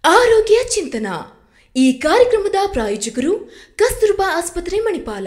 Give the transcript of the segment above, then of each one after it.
ಆರೋಗ್ಯ ಚಿಂತನ ಈ ಕಾರ್ಯಕ್ರಮದ ಪ್ರಾಯೋಜಕರು ಕಸ್ತೂರ್ಬಾ ಆಸ್ಪತ್ರೆ ಮಣಿಪಾಲ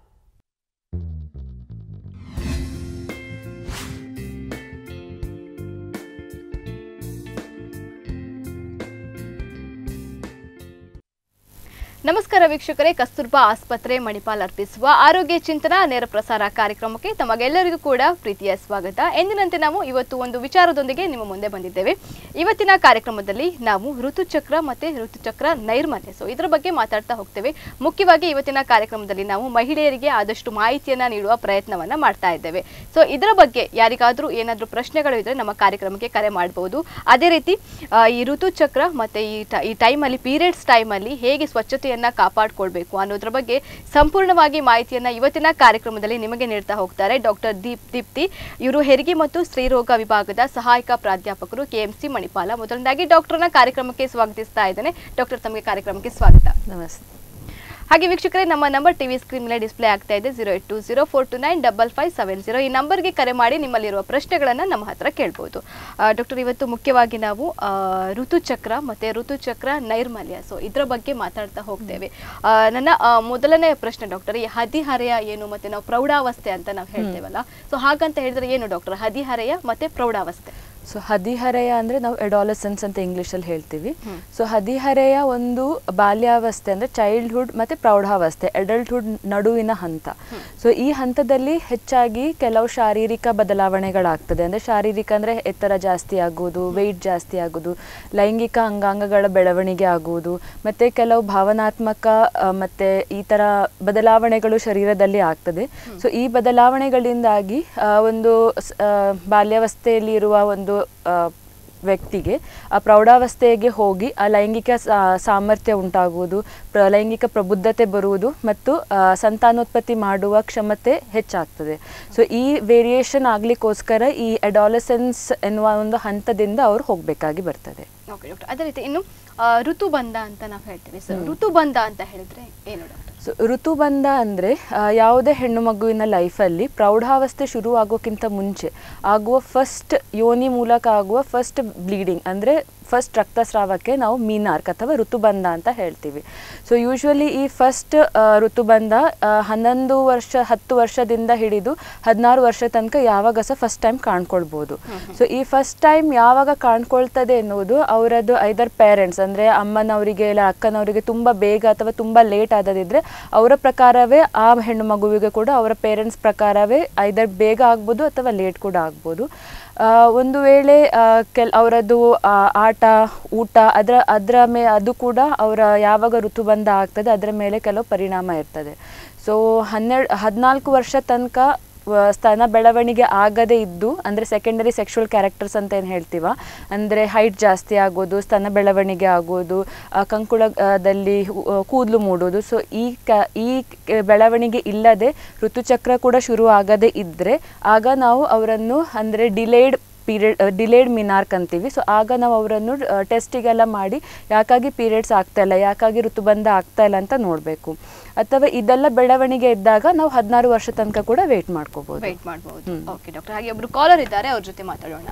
ನಮಸ್ಕಾರ ವೀಕ್ಷಕರೇ ಕಸ್ತೂರ್ಬಾ ಆಸ್ಪತ್ರೆ ಮಣಿಪಾಲ್ ಅರ್ಪಿಸುವ ಆರೋಗ್ಯ ಚಿಂತನ ನೇರ ಪ್ರಸಾರ ಕಾರ್ಯಕ್ರಮಕ್ಕೆ ತಮಗೆಲ್ಲರಿಗೂ ಕೂಡ ಪ್ರೀತಿಯ ಸ್ವಾಗತ ಎಂದಿನಂತೆ ನಾವು ಇವತ್ತು ಒಂದು ವಿಚಾರದೊಂದಿಗೆ ನಿಮ್ಮ ಮುಂದೆ ಬಂದಿದ್ದೇವೆ ಇವತ್ತಿನ ಕಾರ್ಯಕ್ರಮದಲ್ಲಿ ನಾವು ಋತುಚಕ್ರ ಮತ್ತೆ ಋತುಚಕ್ರ ನೈರ್ಮಲ್ಯ ಸೊ ಇದರ ಬಗ್ಗೆ ಮಾತಾಡ್ತಾ ಹೋಗ್ತೇವೆ ಮುಖ್ಯವಾಗಿ ಇವತ್ತಿನ ಕಾರ್ಯಕ್ರಮದಲ್ಲಿ ನಾವು ಮಹಿಳೆಯರಿಗೆ ಆದಷ್ಟು ಮಾಹಿತಿಯನ್ನ ನೀಡುವ ಪ್ರಯತ್ನವನ್ನ ಮಾಡ್ತಾ ಇದ್ದೇವೆ ಸೊ ಇದರ ಬಗ್ಗೆ ಯಾರಿಗಾದ್ರೂ ಏನಾದ್ರೂ ಪ್ರಶ್ನೆಗಳು ಇದ್ರೆ ನಮ್ಮ ಕಾರ್ಯಕ್ರಮಕ್ಕೆ ಕರೆ ಮಾಡಬಹುದು ಅದೇ ರೀತಿ ಆ, ಈ ಋತುಚಕ್ರ ಮತ್ತೆ ಈ ಟ- ಈ ಟೈಮಲ್ಲಿ ಪೀರಿಯಡ್ಸ್ ಟೈಮಲ್ಲಿ ಹೇಗೆ ಸ್ವಚ್ಛತೆಯನ್ನ ಕಾಪಾಡ್ಕೊಳ್ಬೇಕು ಅನ್ನೋದ್ರ ಬಗ್ಗೆ ಸಂಪೂರ್ಣವಾಗಿ ಮಾಹಿತಿಯನ್ನ ಇವತ್ತಿನ ಕಾರ್ಯಕ್ರಮದಲ್ಲಿ ನಿಮಗೆ ನೀಡ್ತಾ ಹೋಗ್ತಾರೆ ಡಾಕ್ಟರ್ ದೀಪ್ ದೀಪ್ತಿ ಇವರು ಹೆರಿಗೆ ಮತ್ತು ಸ್ತ್ರೀರೋಗ ವಿಭಾಗದ ಸಹಾಯಕ ಪ್ರಾಧ್ಯಾಪಕರು ಕೆಎಂಸಿ ಮಣಿಪಾಲ ಮೊದಲನೇದಾಗಿ ಡಾಕ್ಟರ್ನ ಕಾರ್ಯಕ್ರಮಕ್ಕೆ ಸ್ವಾಗತಿಸ್ತಾ ಇದ್ದೇನೆ ಡಾಕ್ಟರ್ ತಮಗೆ ಕಾರ್ಯಕ್ರಮಕ್ಕೆ ಸ್ವಾಗತ ನಮಸ್ತೆ ಹಾಗೆ ವೀಕ್ಷಕರೇ ನಮ್ಮ ನಂಬರ್ ಟಿವಿ ಸ್ಕ್ರೀನ್ ಮೇಲೆ ಡಿಸ್ಪ್ಲೇ ಆಗ್ತಾ ಇದೆ zero eight two zero four two nine double five seven zero ಈ ನಂಬರ್ಗೆ ಕರೆ ಮಾಡಿ ನಿಮ್ಮಲ್ಲಿರುವ ಪ್ರಶ್ನೆಗಳನ್ನು ನಮ್ಮ ಹತ್ರ ಕೇಳ್ಬೋದು ಡಾಕ್ಟರ್ ಇವತ್ತು ಮುಖ್ಯವಾಗಿ ನಾವು ಆ, ಋತುಚಕ್ರ ಮತ್ತೆ ಋತುಚಕ್ರ ನೈರ್ಮಲ್ಯ ಸೊ ಇದರ ಬಗ್ಗೆ ಮಾತಾಡ್ತಾ ಹೋಗ್ತೇವೆ ಆ, ನನ್ನ ಆ, ಮೊದಲನೇ ಪ್ರಶ್ನೆ ಡಾಕ್ಟರ್ ಈ ಹದಿಹರೆಯ ಏನು ಮತ್ತೆ ನಾವು ಪ್ರೌಢಾವಸ್ಥೆ ಅಂತ ನಾವು ಹೇಳ್ತೇವಲ್ಲ ಸೊ ಹಾಗಂತ ಹೇಳಿದ್ರೆ ಏನು ಡಾಕ್ಟರ್ ಹದಿಹರೆಯ ಮತ್ತೆ ಪ್ರೌಢಾವಸ್ಥೆ ಸೊ ಹದಿಹರೆಯ ಅಂದರೆ ನಾವು ಎಡಾಲಸೆನ್ಸ್ ಅಂತ ಇಂಗ್ಲೀಷಲ್ಲಿ ಹೇಳ್ತೀವಿ ಸೊ ಹದಿಹರೆಯ ಒಂದು ಬಾಲ್ಯಾವಸ್ಥೆ ಅಂದರೆ ಚೈಲ್ಡ್ಹುಡ್ ಮತ್ತು ಪ್ರೌಢಾವಸ್ಥೆ ಅಡಲ್ಟ್ಹುಡ್ ನಡುವಿನ ಹಂತ ಸೊ ಈ ಹಂತದಲ್ಲಿ ಹೆಚ್ಚಾಗಿ ಕೆಲವು ಶಾರೀರಿಕ ಬದಲಾವಣೆಗಳಾಗ್ತದೆ ಅಂದರೆ ಶಾರೀರಿಕ ಅಂದರೆ ಎತ್ತರ ಜಾಸ್ತಿ ಆಗುವುದು ವೆಯ್ಟ್ ಜಾಸ್ತಿ ಆಗುವುದು ಲೈಂಗಿಕ ಅಂಗಾಂಗಗಳ ಬೆಳವಣಿಗೆ ಆಗುವುದು ಮತ್ತು ಕೆಲವು ಭಾವನಾತ್ಮಕ ಆ, ಮತ್ತೆ ಈ ಥರ ಬದಲಾವಣೆಗಳು ಶರೀರದಲ್ಲಿ ಆಗ್ತದೆ ಸೊ ಈ ಬದಲಾವಣೆಗಳಿಂದಾಗಿ ಆ, ಒಂದು ಸ್- ಆ, ಬಾಲ್ಯಾವಸ್ಥೆಯಲ್ಲಿ ಇರುವ ಒಂದು ಆ, ವ್ಯಕ್ತಿಗೆ ಆ ಪ್ರೌಢಾವಸ್ಥೆಗೆ ಹೋಗಿ ಆ ಲೈಂಗಿಕ ಸಾ- ಸಾಮರ್ಥ್ಯ ಉಂಟಾಗುವುದು ಪ್ರ ಲೈಂಗಿಕ ಪ್ರಬುದ್ಧತೆ ಬರುವುದು ಮತ್ತು ಆ, ಸಂತಾನೋತ್ಪತ್ತಿ ಮಾಡುವ ಕ್ಷಮತೆ ಹೆಚ್ಚಾಗ್ತದೆ ಸೊ ಈ ವೇರಿಯೇಷನ್ ಆಗ್ಲಿಕ್ಕೋಸ್ಕರ ಈ ಅಡಾಲಸೆನ್ಸ್ ಎನ್ನುವ ಒಂದು ಹಂತದಿಂದ ಅವ್ರು ಹೋಗಬೇಕಾಗಿ ಬರ್ತದೆ ಓಕೆ ಡಾಕ್ಟರ್ ಅದೇ ರೀತಿ ಇನ್ನು ಆ, ಋತುಬಂಧ ಅಂತ ನಾವು ಹೇಳ್ತೇವೆ ಸೊ ಋತುಬಂಧ ಅಂತ ಹೇಳಿದ್ರೆ ಏನು ಡಾಕ್ಟರ್ ಸೊ ಋತುಬಂಧ ಅಂದರೆ ಯಾವುದೇ ಹೆಣ್ಣು ಮಗುವಿನ ಲೈಫಲ್ಲಿ ಪ್ರೌಢಾವಸ್ಥೆ ಶುರು ಆಗೋಕ್ಕಿಂತ ಮುಂಚೆ ಆಗುವ ಫಸ್ಟ್ ಯೋನಿ ಮೂಲಕ ಆಗುವ ಫಸ್ಟ್ ಬ್ಲೀಡಿಂಗ್ ಅಂದರೆ ಫಸ್ಟ್ ರಕ್ತಸ್ರಾವಕ್ಕೆ ನಾವು ಮೀನಾರ್ಕ್ ಅಥವಾ ಋತುಬಂಧ ಅಂತ ಹೇಳ್ತೀವಿ ಸೊ ಯೂಶ್ವಲಿ ಈ ಫಸ್ಟ್ ಋತುಬಂಧ ಆ, ಹನ್ನೊಂದು ವರ್ಷ ಹತ್ತು ವರ್ಷದಿಂದ ಹಿಡಿದು ಹದಿನಾರು ವರ್ಷ ತನಕ ಯಾವಾಗ ಸಹ ಫಸ್ಟ್ ಟೈಮ್ ಕಾಣ್ಕೊಳ್ಬೋದು ಸೊ ಈ ಫಸ್ಟ್ ಟೈಮ್ ಯಾವಾಗ ಕಾಣ್ಕೊಳ್ತದೆ ಎನ್ನುವುದು ಅವರದ್ದು ಐದರ್ ಪೇರೆಂಟ್ಸ್ ಅಂದರೆ ಅಮ್ಮನವರಿಗೆ ಇಲ್ಲ ಅಕ್ಕನವರಿಗೆ ತುಂಬ ಬೇಗ ಅಥವಾ ತುಂಬ ಲೇಟ್ ಆದದಿದ್ರೆ ಅವರ ಪ್ರಕಾರವೇ ಆ ಹೆಣ್ಣು ಮಗುವಿಗೆ ಕೂಡ ಅವರ ಪೇರೆಂಟ್ಸ್ ಪ್ರಕಾರವೇ ಐದರ್ ಬೇಗ ಆಗ್ಬೋದು ಅಥವಾ ಲೇಟ್ ಕೂಡ ಆಗ್ಬೋದು ಆ, ಒಂದು ವೇಳೆ ಆ, ಕೆಲ್ ಅವರದ್ದು ಆ, ಆಟ ಊಟ ಅದರ ಅದರ ಮೇ ಅದು ಕೂಡ ಅವರ ಯಾವಾಗ ಋತುಬಂಧ ಆಗ್ತದೆ ಅದರ ಮೇಲೆ ಕೆಲವು ಪರಿಣಾಮ ಇರ್ತದೆ ಸೊ ಹನ್ನೆರಡು ಹದಿನಾಲ್ಕು ವರ್ಷ ತನಕ ವ- ಸ್ತನ ಬೆಳವಣಿಗೆ ಆಗದೇ ಇದ್ದು ಅಂದರೆ ಸೆಕೆಂಡರಿ ಸೆಕ್ಷುವಲ್ ಕ್ಯಾರೆಕ್ಟರ್ಸ್ ಅಂತ ಏನು ಹೇಳ್ತೀವ ಅಂದರೆ ಹೈಟ್ ಜಾಸ್ತಿ ಆಗೋದು ಸ್ತನ ಬೆಳವಣಿಗೆ ಆಗೋದು ಆ, ಕಂಕುಳದಲ್ಲಿ ಕೂದಲು ಮೂಡೋದು ಸೊ ಈ ಕ ಈ ಕ- ಬೆಳವಣಿಗೆ ಇಲ್ಲದೆ ಋತುಚಕ್ರ ಕೂಡ ಶುರು ಆಗದೇ ಇದ್ದರೆ ಆಗ ನಾವು ಅವರನ್ನು ಅಂದರೆ ಡಿಲೇಡ್ ಪೀರಿಯಡ್ ಡಿಲೇಡ್ ಮಿನಾರ್ಕ್ ಅಂತೀವಿ ಸೊ ಆಗ ನಾವು ಅವರನ್ನು ಟೆಸ್ಟಿಗೆಲ್ಲ ಮಾಡಿ ಯಾಕಾಗಿ ಪೀರಿಯಡ್ಸ್ ಆಗ್ತಾ ಇಲ್ಲ ಯಾಕಾಗಿ ಋತುಬಂಧ ಆಗ್ತಾ ಇಲ್ಲ ಅಂತ ನೋಡಬೇಕು ಅಥವಾ ಇದೆಲ್ಲ ಬೆಳವಣಿಗೆ ಇದ್ದಾಗ ನಾವು ಹದಿನಾರು ವರ್ಷ ತನಕ ಕೂಡ ವೇಟ್ ಮಾಡ್ಕೋಬಹುದು ವೇಟ್ ಮಾಡಬಹುದು ಓಕೆ ಡಾಕ್ಟರ್ ಹಾಗೆ ಒಬ್ರು ಕಾಲರ್ ಇದ್ದಾರೆ ಅವ್ರ ಜೊತೆ ಮಾತಾಡೋಣ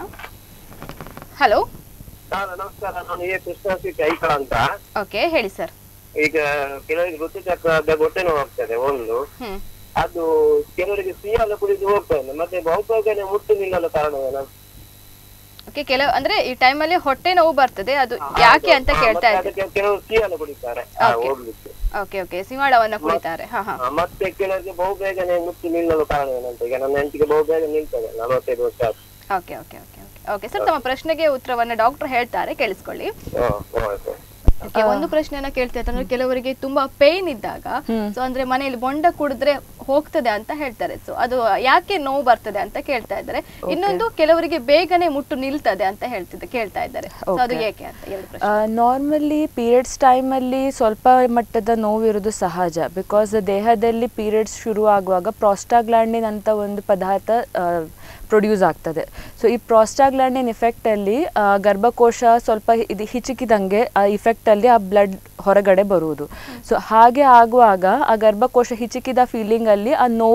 ಹಲೋ ಹಾ ನಮಸ್ಕಾರ ನಾನು ಎ ಕೃಷ್ಣಶ್ರೀ ಕೈಕಳ ಅಂತ ಓಕೆ ಹೇಳಿ ಸರ್ ಈಗ ಕೆಲವರಿಗೆ ಋತುಚಕ್ರದ ಹೊಟ್ಟೆ ನೋವು ಆಗ್ತದೆ ಒಂದು ಹ್ಮ್ ಅದು ಕೆಲವರಿಗೆ ಸಿಹಿಯಲ್ಲ ಕುಡಿದು ಹೋಗ್ತದೆ ಮತ್ತೆ ಬಹುತೇಕ ಮುಟ್ಟು ನಿಲ್ಲಲು ಕಾರಣವೇನ ಓಕೆ ಕೆಲವು ಅಂದ್ರೆ ಈ ಟೈಮಲ್ಲಿ ಹೊಟ್ಟೆ ನೋವು ಬರ್ತದೆ ಅದು ಯಾಕೆ ಅಂತ ಕೇಳ್ತಾ ಇದ್ದೆ ಅದಕ್ಕೆ ಕೆಲವರು ಸಿಹಿಯಲ್ಲ ಕುಡಿತಾರೆ ಆ, Okay. ಹೋಗ್ಲಿಕ್ಕೆ ಓಕೆ ಓಕೆ ಸಿಂಗಾಳವನ್ನ ಕುಡಿತಾರೆ ಹಾ ಹಾ ಆ, ಮತ್ತೆ ಕೆಲವರಿಗೆ ಬಹುಬೇಗನೆ ಮುಟ್ಟು ನಿಲ್ಲಲು ಕಾರಣವೇನಂತ ಈಗ ನನ್ನ ಹೆಂಡತಿಗೆ ಬಹುಬೇಗ ನಿಲ್ತದೆ ನಲವತ್ತೈದು ವರ್ಷ ಆಯ್ತು. Okay okay okay okay okay sir ತಮ್ಮ ಪ್ರಶ್ನೆಗೆ ಉತ್ತರವನ್ನ ಡಾಕ್ಟರ್ ಹೇಳ್ತಾರೆ ಕೇಳಿಸ್ಕೊಳ್ಳಿ ಹಾ, ಹಾ, ಆಯ್ತು. ಓಕೆ ಒಂದು ಪ್ರಶ್ನೆಯನ್ನ ಕೇಳ್ತಾ ಇದ್ದಾರೆ ಅಂದ್ರೆ ಕೆಲವರಿಗೆ ತುಂಬಾ ಪೇನ್ ಇದ್ದಾಗ ಸೊ ಅಂದ್ರೆ ಮನೆಯಲ್ಲಿ ಬೊಂಡ ಕುಡಿದ್ರೆ ಹೋಗ್ತದೆ ಅಂತ ಹೇಳ್ತಾರೆ ಸೊ ಅದು ಯಾಕೆ ನೋವು ಬರ್ತದೆ ಅಂತ ಕೇಳ್ತಾ ಇದ್ದಾರೆ ಇನ್ನೊಂದು ಕೆಲವರಿಗೆ ಬೇಗನೆ ಮುಟ್ಟು ನಿಲ್ತದೆ ಅಂತ ಹೇಳ್ತಿದ್ದೆ ಕೇಳ್ತಾ ಇದ್ದಾರೆ ಸೊ ಅದು Okay. ಏಕೆ ಅಂತ ಎರಡು ಪ್ರಶ್ನೆ ನಾರ್ಮಲಿ ಪೀರಿಯಡ್ಸ್ ಟೈಮಲ್ಲಿ ಸ್ವಲ್ಪ ಮಟ್ಟದ ನೋವು ಇರೋದು ಸಹಜ ಬಿಕಾಸ್ ದೇಹದಲ್ಲಿ ಪೀರಿಯಡ್ಸ್ ಶುರು ಆಗುವಾಗ ಪ್ರಾಸ್ಟಾಗ್ಲಾಂಡಿನ್ ಅಂತ ಒಂದು ಪದಾರ್ಥ ಪ್ರೊಡ್ಯೂಸ್ ಆಗ್ತದೆ ಸೊ ಈ ಪ್ರಾಸ್ಟಾಗ್ಲಾಂಡಿನ್ ಇಫೆಕ್ಟಲ್ಲಿ ಗರ್ಭಕೋಶ ಸ್ವಲ್ಪ ಇದು ಹಿಚಕಿದಂಗೆ ಆ ಇಫೆಕ್ಟಲ್ಲಿ ಆ ಬ್ಲಡ್ ಹೊರಗಡೆ ಬರುವುದು ಸೊ ಹಾಗೆ ಆಗುವಾಗ ಆ ಗರ್ಭಕೋಶ ಹಿಚಕಿದ ಫೀಲಿಂಗಲ್ಲಿ ಆ ನೋವು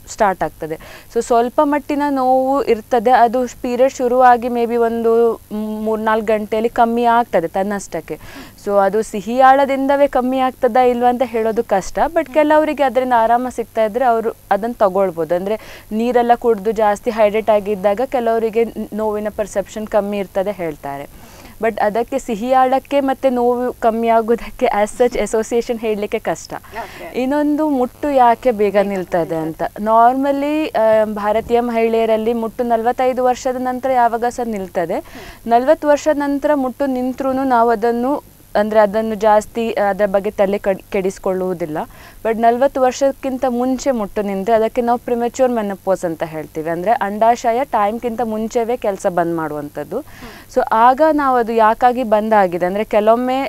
ಸ್ಟಾರ್ಟ್ ಆಗ್ತದೆ ಸೊ ಸ್ವಲ್ಪ ಮಟ್ಟಿನ ನೋವು ಇರ್ತದೆ ಅದು ಪೀರಿಯಡ್ ಶುರುವಾಗಿ ಮೇ ಬಿ ಒಂದು ಮೂರ್ನಾಲ್ಕು ಗಂಟೆಯಲ್ಲಿ ಕಮ್ಮಿ ಆಗ್ತದೆ ತನ್ನಷ್ಟಕ್ಕೆ ಸೊ ಅದು ಸಿಹಿಯಾಳದಿಂದವೇ ಕಮ್ಮಿ ಆಗ್ತದಾ ಇಲ್ವಾ ಅಂತ ಹೇಳೋದು ಕಷ್ಟ ಬಟ್ ಕೆಲವರಿಗೆ ಅದರಿಂದ ಆರಾಮ ಸಿಗ್ತಾ ಇದ್ರೆ ಅವರು ಅದನ್ನು ತಗೊಳ್ಬೋದು ಅಂದರೆ ನೀರೆಲ್ಲ ಕುಡಿದು ಜಾಸ್ತಿ ಹೈಡ್ರೇಟ್ ಆಗಿದ್ದಾಗ ಕೆಲವರಿಗೆ ನೋವಿನ ಪರ್ಸೆಪ್ಷನ್ ಕಮ್ಮಿ ಇರ್ತದೆ ಹೇಳ್ತಾರೆ ಬಟ್ ಅದಕ್ಕೆ ಸಿಹಿಯಾಳಕ್ಕೆ ಮತ್ತು ನೋವು ಕಮ್ಮಿ ಆಗೋದಕ್ಕೆ ಆಸ್ ಸಚ್ ಅಸೋಸಿಯೇಷನ್ ಹೇಳಲಿಕ್ಕೆ ಕಷ್ಟ Okay. ಇನ್ನೊಂದು ಮುಟ್ಟು ಯಾಕೆ ಬೇಗ ನಿಲ್ತದೆ ಅಂತ ನಾರ್ಮಲಿ ಭಾರತೀಯ ಮಹಿಳೆಯರಲ್ಲಿ ಮುಟ್ಟು ನಲವತ್ತೈದು ವರ್ಷದ ನಂತರ ಯಾವಾಗ ಸಹ ನಿಲ್ತದೆ ನಲವತ್ತು ವರ್ಷದ ನಂತರ ಮುಟ್ಟು ನಿಂತ್ರೂ ನಾವು ಅದನ್ನು ಅಂದರೆ ಅದನ್ನು ಜಾಸ್ತಿ ಅದರ ಬಗ್ಗೆ ತಲೆ ಕಡ್ ಕೆಡಿಸ್ಕೊಳ್ಳುವುದಿಲ್ಲ ಬಟ್ ನಲವತ್ತು ವರ್ಷಕ್ಕಿಂತ ಮುಂಚೆ ಮುಟ್ಟು ನಿಂತರೆ ಅದಕ್ಕೆ ನಾವು ಪ್ರಿಮೆಚ್ಯೂರ್ ಮೆನಪೋಸ್ ಅಂತ ಹೇಳ್ತೀವಿ ಅಂದರೆ ಅಂಡಾಶಯ ಟೈಮ್ಗಿಂತ ಮುಂಚೆವೇ ಕೆಲಸ ಬಂದ್ ಮಾಡುವಂಥದ್ದು ಸೊ ಆಗ ನಾವು ಅದು ಯಾಕಾಗಿ ಬಂದಾಗಿದೆ ಅಂದರೆ ಕೆಲವೊಮ್ಮೆ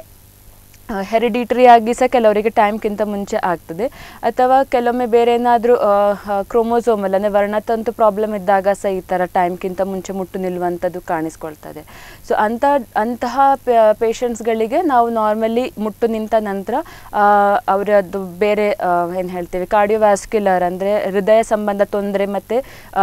ಹೆರಿಡಿಟ್ರಿ ಆಗಿ ಸಹ ಕೆಲವರಿಗೆ ಟೈಮ್ಗಿಂತ ಮುಂಚೆ ಆಗ್ತದೆ ಅಥವಾ ಕೆಲವೊಮ್ಮೆ ಬೇರೆ ಏನಾದರೂ ಕ್ರೋಮೋಸೋಮಲ್ ಅಂದರೆ ವರ್ಣತಂತು ಪ್ರಾಬ್ಲಮ್ ಇದ್ದಾಗ ಸಹ ಈ ಥರ ಟೈಮ್ಗಿಂತ ಮುಂಚೆ ಮುಟ್ಟು ನಿಲ್ಲುವಂಥದ್ದು ಕಾಣಿಸ್ಕೊಳ್ತದೆ ಸೊ ಅಂಥ ಅಂತಹ ಪೇಷಂಟ್ಸ್ಗಳಿಗೆ ನಾವು ನಾರ್ಮಲಿ ಮುಟ್ಟು ನಿಂತ ನಂತರ ಅವರದ್ದು ಬೇರೆ ಏನು ಹೇಳ್ತೀವಿ ಕಾರ್ಡಿಯೋವ್ಯಾಸ್ಕ್ಯುಲರ್ ಅಂದರೆ ಹೃದಯ ಸಂಬಂಧ ತೊಂದರೆ ಮತ್ತು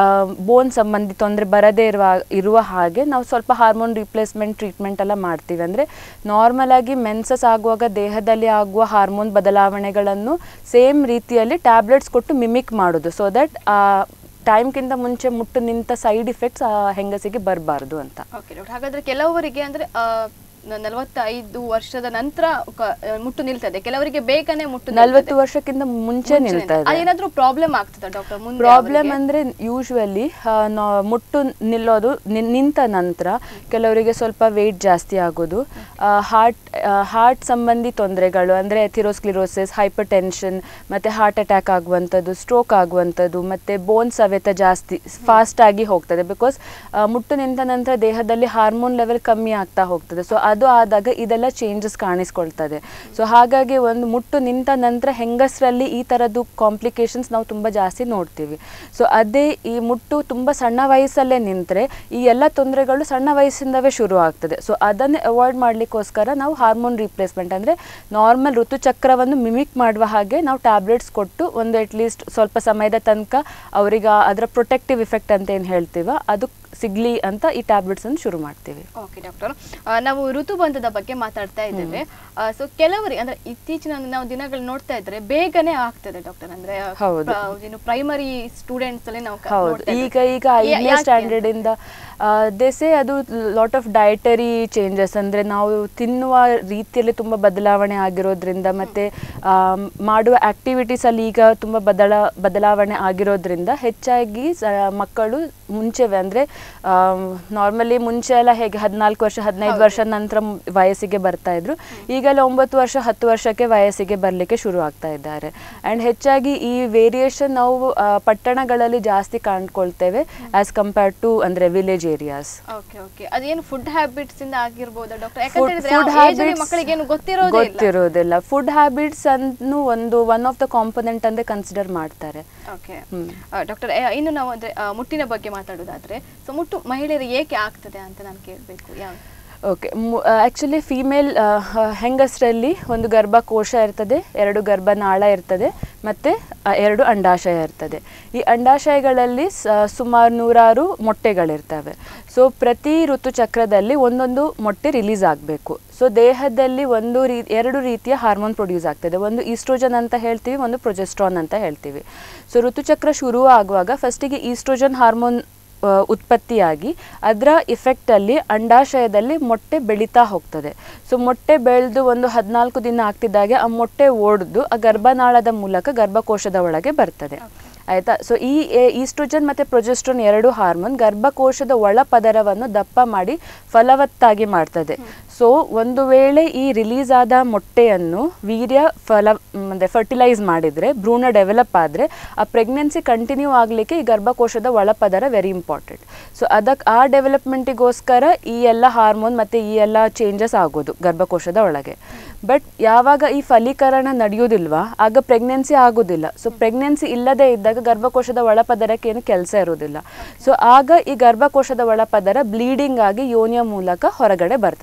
ಬೋನ್ ಸಂಬಂಧಿ ತೊಂದರೆ ಬರದೇ ಇರುವ ಇರುವ ಹಾಗೆ ನಾವು ಸ್ವಲ್ಪ ಹಾರ್ಮೋನ್ ರಿಪ್ಲೇಸ್ಮೆಂಟ್ ಟ್ರೀಟ್ಮೆಂಟ್ ಎಲ್ಲ ಮಾಡ್ತೀವಿ ಅಂದರೆ ನಾರ್ಮಲ್ ಆಗಿ ಮೆನ್ಸಸ್ ಆಗುವಾಗ ದೇಹದಲ್ಲಿ ಆಗುವ ಹಾರ್ಮೋನ್ ಬದಲಾವಣೆಗಳನ್ನು ಸೇಮ್ ರೀತಿಯಲ್ಲಿ ಟ್ಯಾಬ್ಲೆಟ್ಸ್ ಕೊಟ್ಟು ಮಿಮಿಕ್ ಮಾಡೋದು ಸೊ ದಟ್ ಟೈಮ್ಗಿಂತ ಮುಂಚೆ ಮುಟ್ಟು ನಿಂತ ಸೈಡ್ ಇಫೆಕ್ಟ್ಸ್ ಆ ಹೆಂಗಸಿಗೆ ಬರಬಾರ್ದು ಅಂತ ಓಕೆ ಡಾಕ್ಟರ್ ಹಾಗಾದ್ರೆ ಕೆಲವರಿಗೆ ಅಂದ್ರೆ ಆ, ನ- ನಲವತ್ತೈದು ವರ್ಷದ ನಂತರ ಕ- ಆ, ಮುಟ್ಟು ನಿಲ್ತದೆ ಕೆಲವರಿಗೆ ಬೇಗನೆ ಮುಟ್ಟು ನಲ್ವತ್ತು ವರ್ಷಕ್ಕಿಂತ ಮುಂಚೆ ನಿಲ್ತದೆ ಅದೇನಾದ್ರೂ ಪ್ರಾಬ್ಲಮ್ ಆಗ್ತದ ಡಾಕ್ಟರ್ ಮುಂದೆ ಪ್ರಾಬ್ಲಮ್ ಅಂದರೆ ಯೂಶ್ವಲಿ ಮುಟ್ಟು ನಿಲ್ಲೋದು ನಿನ್- ನಿಂತ ನಂತರ ಕೆಲವರಿಗೆ ಸ್ವಲ್ಪ ವೆಯ್ಟ್ ಜಾಸ್ತಿ ಆಗೋದು ಹಾರ್ಟ್ ಹಾರ್ಟ್ ಸಂಬಂಧಿ ತೊಂದರೆಗಳು ಅಂದರೆ ಥಿರೋಸ್ಕ್ಲಿರೋಸಿಸ್ ಹೈಪರ್ ಟೆನ್ಷನ್ ಮತ್ತು ಹಾರ್ಟ್ ಅಟ್ಯಾಕ್ ಆಗುವಂಥದ್ದು ಸ್ಟ್ರೋಕ್ ಆಗುವಂಥದ್ದು ಮತ್ತು ಬೋನ್ ಸವೆತ ಜಾಸ್ತಿ ಫಾಸ್ಟ್ ಆಗಿ ಹೋಗ್ತದೆ ಬಿಕಾಸ್ ಮುಟ್ಟು ನಿಂತ ನಂತರ ದೇಹದಲ್ಲಿ ಹಾರ್ಮೋನ್ ಲೆವೆಲ್ ಕಮ್ಮಿ ಆಗ್ತಾ ಹೋಗ್ತದೆ ಸೊ ಅದು ಆದಾಗ ಇದೆಲ್ಲ ಚೇಂಜಸ್ ಕಾಣಿಸ್ಕೊಳ್ತದೆ ಸೊ ಹಾಗಾಗಿ ಒಂದು ಮುಟ್ಟು ನಿಂತ ನಂತರ ಹೆಂಗಸರಲ್ಲಿ ಈ ಥರದ್ದು ಕಾಂಪ್ಲಿಕೇಶನ್ಸ್ ನಾವು ತುಂಬ ಜಾಸ್ತಿ ನೋಡ್ತೀವಿ ಸೊ ಅದೇ ಈ ಮುಟ್ಟು ತುಂಬ ಸಣ್ಣ ವಯಸ್ಸಲ್ಲೇ ನಿಂತರೆ ಈ ಎಲ್ಲ ತೊಂದರೆಗಳು ಸಣ್ಣ ವಯಸ್ಸಿಂದವೇ ಶುರು ಆಗ್ತದೆ ಸೊ ಅದನ್ನೇ ಅವಾಯ್ಡ್ ಮಾಡಲಿಕ್ಕೋಸ್ಕರ ನಾವು ಹಾರ್ಮೋನ್ ರಿಪ್ಲೇಸ್ಮೆಂಟ್ ಅಂದರೆ ನಾರ್ಮಲ್ ಋತುಚಕ್ರವನ್ನು ಮಿಮಿಕ್ ಮಾಡುವ ಹಾಗೆ ನಾವು ಟ್ಯಾಬ್ಲೆಟ್ಸ್ ಕೊಟ್ಟು ಒಂದು ಅಟ್ಲೀಸ್ಟ್ ಸ್ವಲ್ಪ ಸಮಯದ ತನಕ ಅವರಿಗೆ ಅದರ ಪ್ರೊಟೆಕ್ಟಿವ್ ಇಫೆಕ್ಟ್ ಅಂತ ಏನು ಹೇಳ್ತೀವ ಅದು ಸಿಗಲಿ ಅಂತ ಈ ಟ್ಯಾಬ್ಲೆಟ್ಸನ್ನು ಶುರು ಮಾಡ್ತೀವಿ ಓಕೆ ಡಾಕ್ಟರ್ ನಾವು ಋತುಬಂಧದ ಬಗ್ಗೆ ಮಾತಾಡ್ತಾ ಇದ್ದೇವೆ ಸೊ ಕೆಲವರಿಗೆ ಅಂದ್ರೆ ಇತ್ತೀಚಿನ ನಾವು ದಿನಗಳು ನೋಡ್ತಾ ಇದ್ರೆ ಬೇಗನೆ ಆಗ್ತದೆ ಡಾಕ್ಟರ್ ಅಂದ್ರೆ ಆ, ಹೌದು. ಪ್ರ- ಏನು ಪ್ರೈಮರಿ ಸ್ಟೂಡೆಂಟ್ಸ್ ಅಲ್ಲಿ ನಾವು ಕ- ಹೌದು ನೋಡ್ತಾ ಈಗ ಇದ್ದೇವೆ. ಈಗ ಯಾ- ಐದನೇ ಯಾಕೆ? ಸ್ಟ್ಯಾಂಡರ್ಡ್ ಇಂದ ದೆಸೆ ಅದು ಲಾಟ್ ಆಫ್ ಡಯಟರಿ ಚೇಂಜಸ್ ಅಂದ್ರೆ ನಾವು ತಿನ್ನುವ ರೀತಿಯಲ್ಲಿ ತುಂಬ ಬದಲಾವಣೆ ಆಗಿರೋದ್ರಿಂದ ಮತ್ತೆ ಆಮ್, ಮಾಡುವ ಆಕ್ಟಿವಿಟೀಸ್ ಅಲ್ಲಿ ಈಗ ತುಂಬ ಬದಲ ಬದಲಾವಣೆ ಆಗಿರೋದ್ರಿಂದ ಹೆಚ್ಚಾಗಿ ಸ- ಮಕ್ಕಳು ಮುಂಚೆವೆ ಅಂದ್ರೆ ನಾರ್ಮಲಿ ಮುಂಚೆ ಎಲ್ಲ ಹೇಗೆ ಹದಿನಾಲ್ಕು ವರ್ಷ ಹದಿನೈದು ವರ್ಷ ನಂತರ ಮ್- ವಯಸ್ಸಿಗೆ ಬರ್ತಾ ಇದ್ರು ಈಗೆಲ್ಲ ಒಂಬತ್ತು ವರ್ಷ ಹತ್ತು ವರ್ಷಕ್ಕೆ ವಯಸ್ಸಿಗೆ ಬರಲಿಕ್ಕೆ ಶುರು ಆಗ್ತಾ ಇದ್ದಾರೆ ಆ್ಯಂಡ್ ಹೆಚ್ಚಾಗಿ ಈ ವೇರಿಯೇಷನ್ ನಾವು ಆ, ಪಟ್ಟಣಗಳಲ್ಲಿ ಜಾಸ್ತಿ ಕಾಣ್ಕೊಳ್ತೇವೆ ಆಸ್ ಕಂಪೇರ್ಡ್ ಟು ಅಂದ್ರೆ ವಿಲೇಜ್ ಏರಿಯಾಸ್ ಓಕೆ ಓಕೆ ಅದೇನು ಫುಡ್ ಹ್ಯಾಬಿಟ್ಸ್ ಇಂದ ಆಗಿರ್ಬೋದಾ ಡಾಕ್ಟರ್ ಫುಡ್ ಯಾಕಂದ್ರೆ ಫುಡ್ ಆ age ಅಲ್ಲಿ ಹ್ಯಾಬಿಟ್ಸ್ ಮಕ್ಕಳಿಗೆ ಏನು ಗೊತ್ತಿರೋದೇ ಇಲ್ಲ ಗೊತ್ತಿರೋದಿಲ್ಲ ಫುಡ್ ಹ್ಯಾಬಿಟ್ಸ್ ಅನ್ನು ಒಂದು ಒನ್ ಆಫ್ ದ ಕಾಂಪೊನೆಂಟ್ ಅಂತ ಕನ್ಸಿಡರ್ ಮಾಡ್ತಾರೆ ಓಕೆ ಹ್ಮ್. ಡಾಕ್ಟರ್ ಇನ್ನು ನಾವು ಅಂದ್ರೆ ಆ, ಮುಟ್ಟಿನ ಬಗ್ಗೆ ಮಾತಾಡೋದಾದ್ರೆ ಸೊ ಮುಟ್ಟು ಮಹಿಳೆಯರಿಗೆ ಏಕೆ ಆಗ್ತದೆ ಅಂತ ನಾನು ಕೇಳಬೇಕು ಯಾವ ಓಕೆ ಆ್ಯಕ್ಚುಲಿ ಫೀಮೇಲ್ ಹೆಂಗಸರಲ್ಲಿ ಒಂದು ಗರ್ಭಕೋಶ ಇರ್ತದೆ ಎರಡು ಗರ್ಭನಾಳ ಇರ್ತದೆ ಮತ್ತು ಎರಡು ಅಂಡಾಶಯ ಇರ್ತದೆ ಈ ಅಂಡಾಶಯಗಳಲ್ಲಿ ಸ- ಸುಮಾರು ನೂರಾರು ಮೊಟ್ಟೆಗಳಿರ್ತವೆ ಸೊ ಪ್ರತಿ ಋತುಚಕ್ರದಲ್ಲಿ ಒಂದೊಂದು ಮೊಟ್ಟೆ ರಿಲೀಸ್ ಆಗಬೇಕು ಸೊ ದೇಹದಲ್ಲಿ ಒಂದು ರೀ ಎರಡು ರೀತಿಯ ಹಾರ್ಮೋನ್ ಪ್ರೊಡ್ಯೂಸ್ ಆಗ್ತದೆ ಒಂದು ಈಸ್ಟ್ರೋಜನ್ ಅಂತ ಹೇಳ್ತೀವಿ ಒಂದು ಪ್ರೊಜೆಸ್ಟ್ರಾನ್ ಅಂತ ಹೇಳ್ತೀವಿ ಸೊ ಋತುಚಕ್ರ ಶುರು ಆಗುವಾಗ ಫಸ್ಟಿಗೆ ಈಸ್ಟ್ರೋಜನ್ ಹಾರ್ಮೋನ್ ಆ, ಉತ್ಪತ್ತಿಯಾಗಿ ಅದರ ಇಫೆಕ್ಟಲ್ಲಿ ಅಂಡಾಶಯದಲ್ಲಿ ಮೊಟ್ಟೆ ಬೆಳೀತಾ ಹೋಗ್ತದೆ ಸೊ ಮೊಟ್ಟೆ ಬೆಳೆದು ಒಂದು ಹದಿನಾಲ್ಕು ದಿನ ಆಗ್ತಿದ್ದಾಗೆ ಆ ಮೊಟ್ಟೆ ಒಡೆದು ಆ ಗರ್ಭನಾಳದ ಮೂಲಕ ಗರ್ಭಕೋಶದ ಒಳಗೆ ಬರ್ತದೆ ಆಯ್ತಾ ಸೊ ಈ ಈಸ್ಟ್ರೋಜನ್ ಮತ್ತು ಪ್ರೊಜೆಸ್ಟ್ರೋನ್ ಎರಡು ಹಾರ್ಮೋನ್ ಗರ್ಭಕೋಶದ ಒಳ ಪದರವನ್ನು ದಪ್ಪ ಮಾಡಿ ಫಲವತ್ತಾಗಿ ಮಾಡ್ತದೆ ಸೊ ಒಂದು ವೇಳೆ ಈ ರಿಲೀಸ್ ಆದ ಮೊಟ್ಟೆಯನ್ನು ವೀರ್ಯ ಫಲ ಅಂದರೆ ಫರ್ಟಿಲೈಸ್ ಮಾಡಿದರೆ ಭ್ರೂಣ ಡೆವಲಪ್ ಆದರೆ ಆ ಪ್ರೆಗ್ನೆನ್ಸಿ ಕಂಟಿನ್ಯೂ ಆಗಲಿಕ್ಕೆ ಈ ಗರ್ಭಕೋಶದ ಒಳಪದರ ವೆರಿ ಇಂಪಾರ್ಟೆಂಟ್ ಸೊ ಅದಕ್ಕೆ ಆ ಡೆವಲಪ್ಮೆಂಟಿಗೋಸ್ಕರ ಈ ಎಲ್ಲ ಹಾರ್ಮೋನ್ ಮತ್ತು ಈ ಎಲ್ಲ ಚೇಂಜಸ್ ಆಗೋದು ಗರ್ಭಕೋಶದ ಒಳಗೆ ಬಟ್ ಯಾವಾಗ ಈ ಫಲೀಕರಣ ನಡೆಯೋದಿಲ್ವಾ ಆಗ ಪ್ರೆಗ್ನೆನ್ಸಿ ಆಗೋದಿಲ್ಲ ಸೊ ಪ್ರೆಗ್ನೆನ್ಸಿ ಇಲ್ಲದೆ ಇದ್ದಾಗ ಗರ್ಭಕೋಶದ ಒಳಪದರಕ್ಕೆ ಏನು ಕೆಲಸ ಇರೋದಿಲ್ಲ ಸೊ ಆಗ ಈ ಗರ್ಭಕೋಶದ ಒಳಪದರ ಬ್ಲೀಡಿಂಗ್ ಆಗಿ ಯೋನಿಯ ಮೂಲಕ ಹೊರಗಡೆ ಬರ್ತದೆ so this